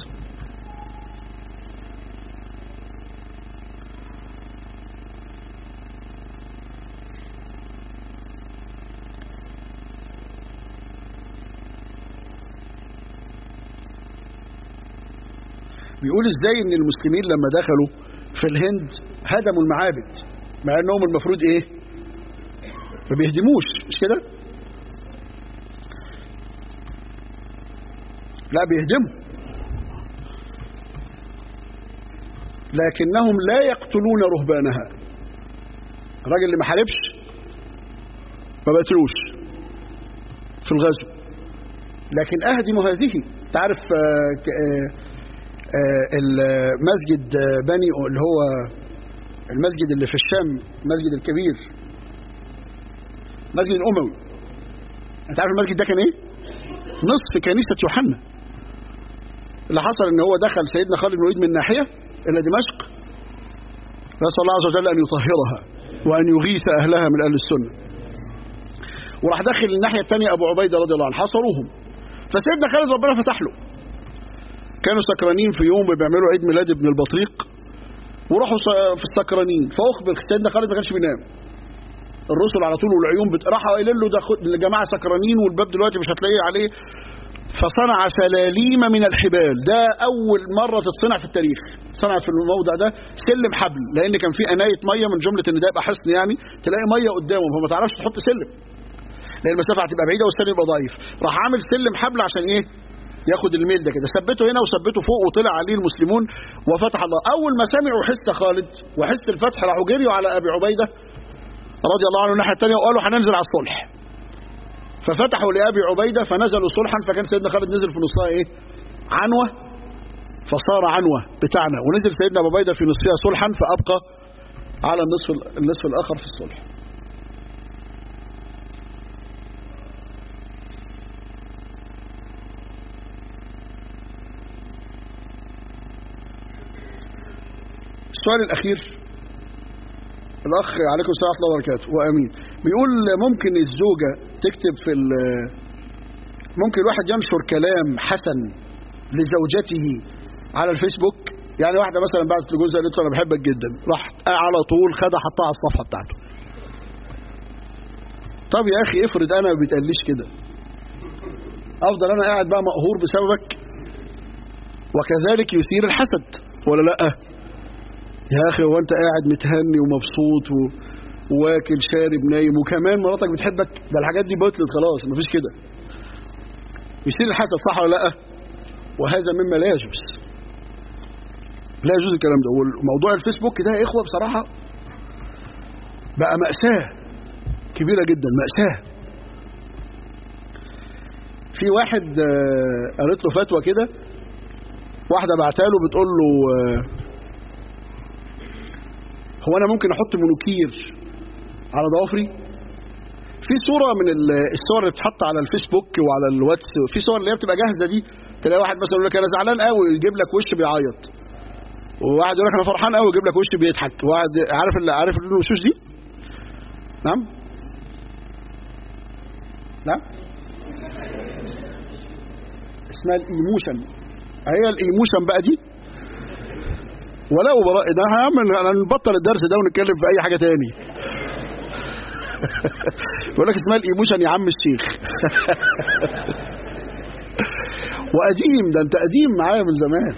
بيقول ازاي ان المسلمين لما دخلوا في الهند هدموا المعابد مع انهم المفروض ايه ما بيهدموش مش كده لا بيهدموا لكنهم لا يقتلون رهبانها الراجل اللي ما حاربش ما بقتلوش في الغزو لكن اهدم هذه تعرف آه آه المسجد بني اللي هو المسجد اللي في الشام المسجد الكبير مسجد الأموي انت عارف المسجد ده كان ايه نصف كنيسة يوحنا اللي حصل ان هو دخل سيدنا خالد بن الوليد من ناحية الى دمشق نسأل الله عز وجل ان يطهرها وان يغيث اهلها من اهل السنة وراح داخل الناحية الثانية ابو عبيدة رضي الله عنه حصروهم فسيدنا خالد ربنا فتح له كانوا سكرانين في يوم بيعملوا عيد ميلاد ابن البطريق وراحوا في السكرانين فاخبر سيدنا خالد ما كانش بينام الرسل على طول والعيون بت... راحوا قايلين له ده الجماعه سكرانين والباب دلوقتي مش هتلاقيه عليه فصنع سلاليم من الحبال ده اول مره تتصنع في التاريخ صنعت في الموضع ده سلم حبل لان كان في انايه ميه من جمله ان ده يبقى حصن يعني تلاقي ميه قدامه فما تعرفش تحط سلم لان المسافه هتبقى بعيده والسلم يبقى ضعيف راح عامل سلم حبل عشان ايه ياخد الميل ده كده ثبته هنا وثبته فوق وطلع عليه المسلمون وفتح الله اول ما سمعوا حس خالد وحس الفتح راحوا جريوا على ابي عبيده رضي الله عنه الناحيه الثانيه وقالوا هننزل على الصلح ففتحوا لأبي عبيدة فنزلوا صلحا فكان سيدنا خالد نزل في نصها إيه عنوة فصار عنوة بتاعنا ونزل سيدنا أبو عبيدة في نصفها صلحا فأبقى على النصف النصف الآخر في الصلح السؤال الأخير الأخ عليكم السلام ورحمة الله وبركاته وأمين بيقول ممكن الزوجة تكتب في ممكن الواحد ينشر كلام حسن لزوجته على الفيسبوك يعني واحدة مثلا بعتت لجوزها قالت له أنا بحبك جدا راحت على طول خدها حطها على الصفحة بتاعته طب يا أخي افرض أنا ما بيتقاليش كده أفضل أنا قاعد بقى مقهور بسببك وكذلك يثير الحسد ولا لأ يا اخي هو انت قاعد متهني ومبسوط و... واكل شارب نايم وكمان مراتك بتحبك ده الحاجات دي بطلت خلاص مفيش كده يصير الحسد صح ولا لا وهذا مما لا يجوز لا يجوز الكلام ده وموضوع الفيسبوك ده يا اخوه بصراحه بقى مأساة كبيرة جدا مأساة في واحد قالت له فتوى كده واحدة بعتها له بتقول له هو انا ممكن احط منوكير على ضوافري في صوره من الصور اللي بتتحط على الفيسبوك وعلى الواتس في صور اللي هي بتبقى جاهزه دي تلاقي واحد مثلا يقول لك انا زعلان قوي يجيب لك وش بيعيط وواحد يقول لك انا فرحان قوي يجيب لك وش بيضحك واحد عارف اللي عارف الوشوش دي نعم نعم اسمها الايموشن هي الايموشن بقى دي ولا وبراء ده هعمل نبطل الدرس ده ونتكلم في اي حاجه تاني بيقول لك اسمها الايموشن يا عم الشيخ وقديم ده انت قديم معايا من زمان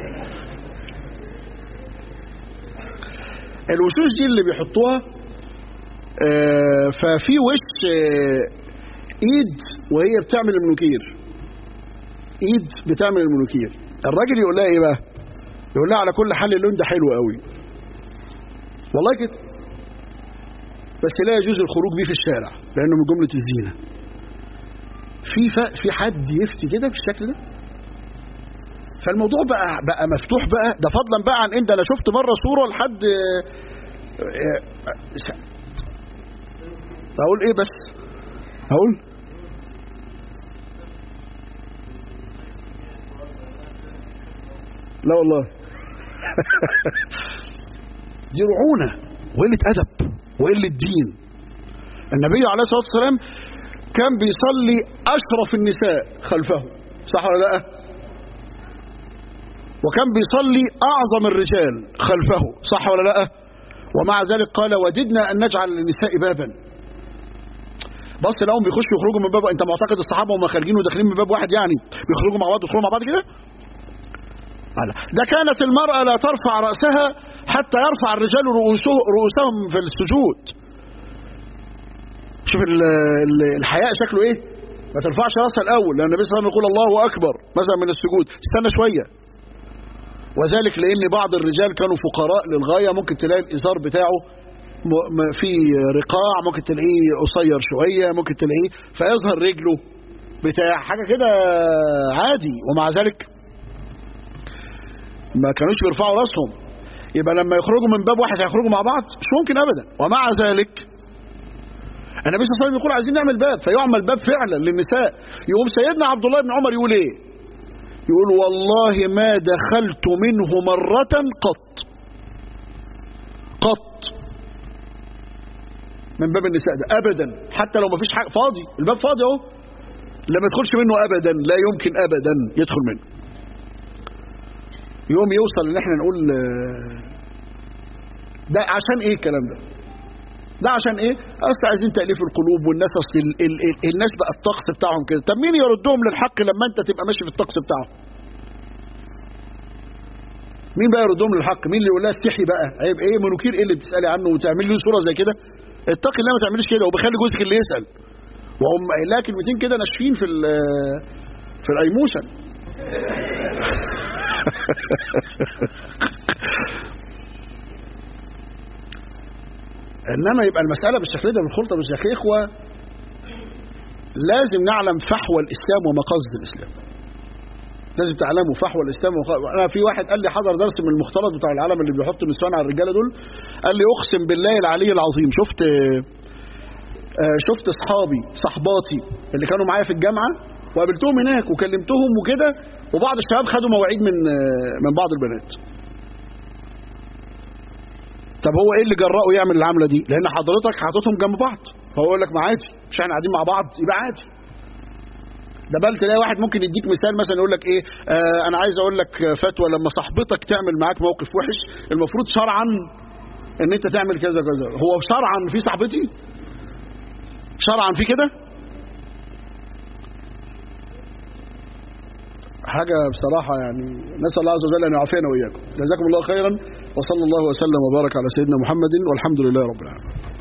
الوشوش دي اللي بيحطوها آه ففي وش آه ايد وهي بتعمل المنوكير ايد بتعمل المنوكير الراجل يقول لها ايه بقى يقول لها على كل حال اللون ده حلو قوي والله كده بس لا يجوز الخروج بيه في الشارع لانه من جمله الزينه في ف... في حد يفتي كده بالشكل ده فالموضوع بقى بقى مفتوح بقى ده فضلا بقى عن ان ده انا شفت مره صوره لحد اقول ايه بس اقول لا والله دي رعونة وقلة أدب وقلة دين النبي عليه الصلاة والسلام كان بيصلي أشرف النساء خلفه صح ولا لا وكان بيصلي أعظم الرجال خلفه صح ولا لا ومع ذلك قال وددنا أن نجعل للنساء بابا بص لهم بيخشوا يخرجوا من باب انت معتقد الصحابه وهم خارجين وداخلين من باب واحد يعني بيخرجوا مع بعض يدخلوا مع بعض كده ده كانت المرأة لا ترفع رأسها حتى يرفع الرجال رؤوسه رؤوسهم في السجود شوف الحياء شكله ايه ما ترفعش راسها الاول لان النبي صلى الله عليه وسلم يقول الله اكبر مثلا من السجود استنى شويه وذلك لان بعض الرجال كانوا فقراء للغايه ممكن تلاقي الازار بتاعه في رقاع ممكن تلاقيه قصير شويه ممكن تلاقيه فيظهر رجله بتاع حاجه كده عادي ومع ذلك ما كانوش بيرفعوا راسهم يبقى لما يخرجوا من باب واحد هيخرجوا مع بعض مش ممكن ابدا ومع ذلك النبي صلى الله عليه وسلم يقول عايزين نعمل باب فيعمل باب فعلا للنساء يقوم سيدنا عبد الله بن عمر يقول ايه يقول والله ما دخلت منه مرة قط قط من باب النساء ده ابدا حتى لو ما فيش حاجه فاضي الباب فاضي اهو لما يدخلش منه ابدا لا يمكن ابدا يدخل منه يوم يوصل ان احنا نقول ده عشان ايه الكلام ده ده عشان ايه اصل عايزين تاليف القلوب والناس اصل ال ال ال الناس بقى الطقس بتاعهم كده طب مين يردهم للحق لما انت تبقى ماشي في الطقس بتاعهم مين بقى يردهم للحق مين اللي يقول لها استحي بقى عيب ايه منوكير ايه اللي بتسالي عنه وتعمل له صوره زي كده اتقي الله ما تعمليش كده وبخلي جوزك اللي يسال وهم قايل لها كلمتين كده ناشفين في في الايموشن انما يبقى المساله بالشكل ده بالخلطه مش يا اخي اخوه لازم نعلم فحوى الاسلام ومقاصد الاسلام لازم تعلموا فحوى الاسلام ومق... انا في واحد قال لي حضر درس من المختلط بتاع العالم اللي بيحطوا النسوان على الرجاله دول قال لي اقسم بالله العلي العظيم شفت آه شفت اصحابي صحباتي اللي كانوا معايا في الجامعه وقابلتهم هناك وكلمتهم وكده وبعض الشباب خدوا مواعيد من آه من بعض البنات طب هو ايه اللي جرأه يعمل العمله دي لان حضرتك حاططهم جنب بعض فهو يقول لك ما عادي مش احنا قاعدين مع بعض يبقى عادي ده بل تلاقي واحد ممكن يديك مثال مثلا يقول لك ايه آه انا عايز اقول لك فتوى لما صاحبتك تعمل معاك موقف وحش المفروض شرعا ان انت تعمل كذا كذا هو شرعا في صاحبتي شرعا في كده حاجة بصراحة يعني نسأل الله عز وجل أن يعافينا وإياكم جزاكم الله خيرا وصلى الله وسلم وبارك على سيدنا محمد والحمد لله رب العالمين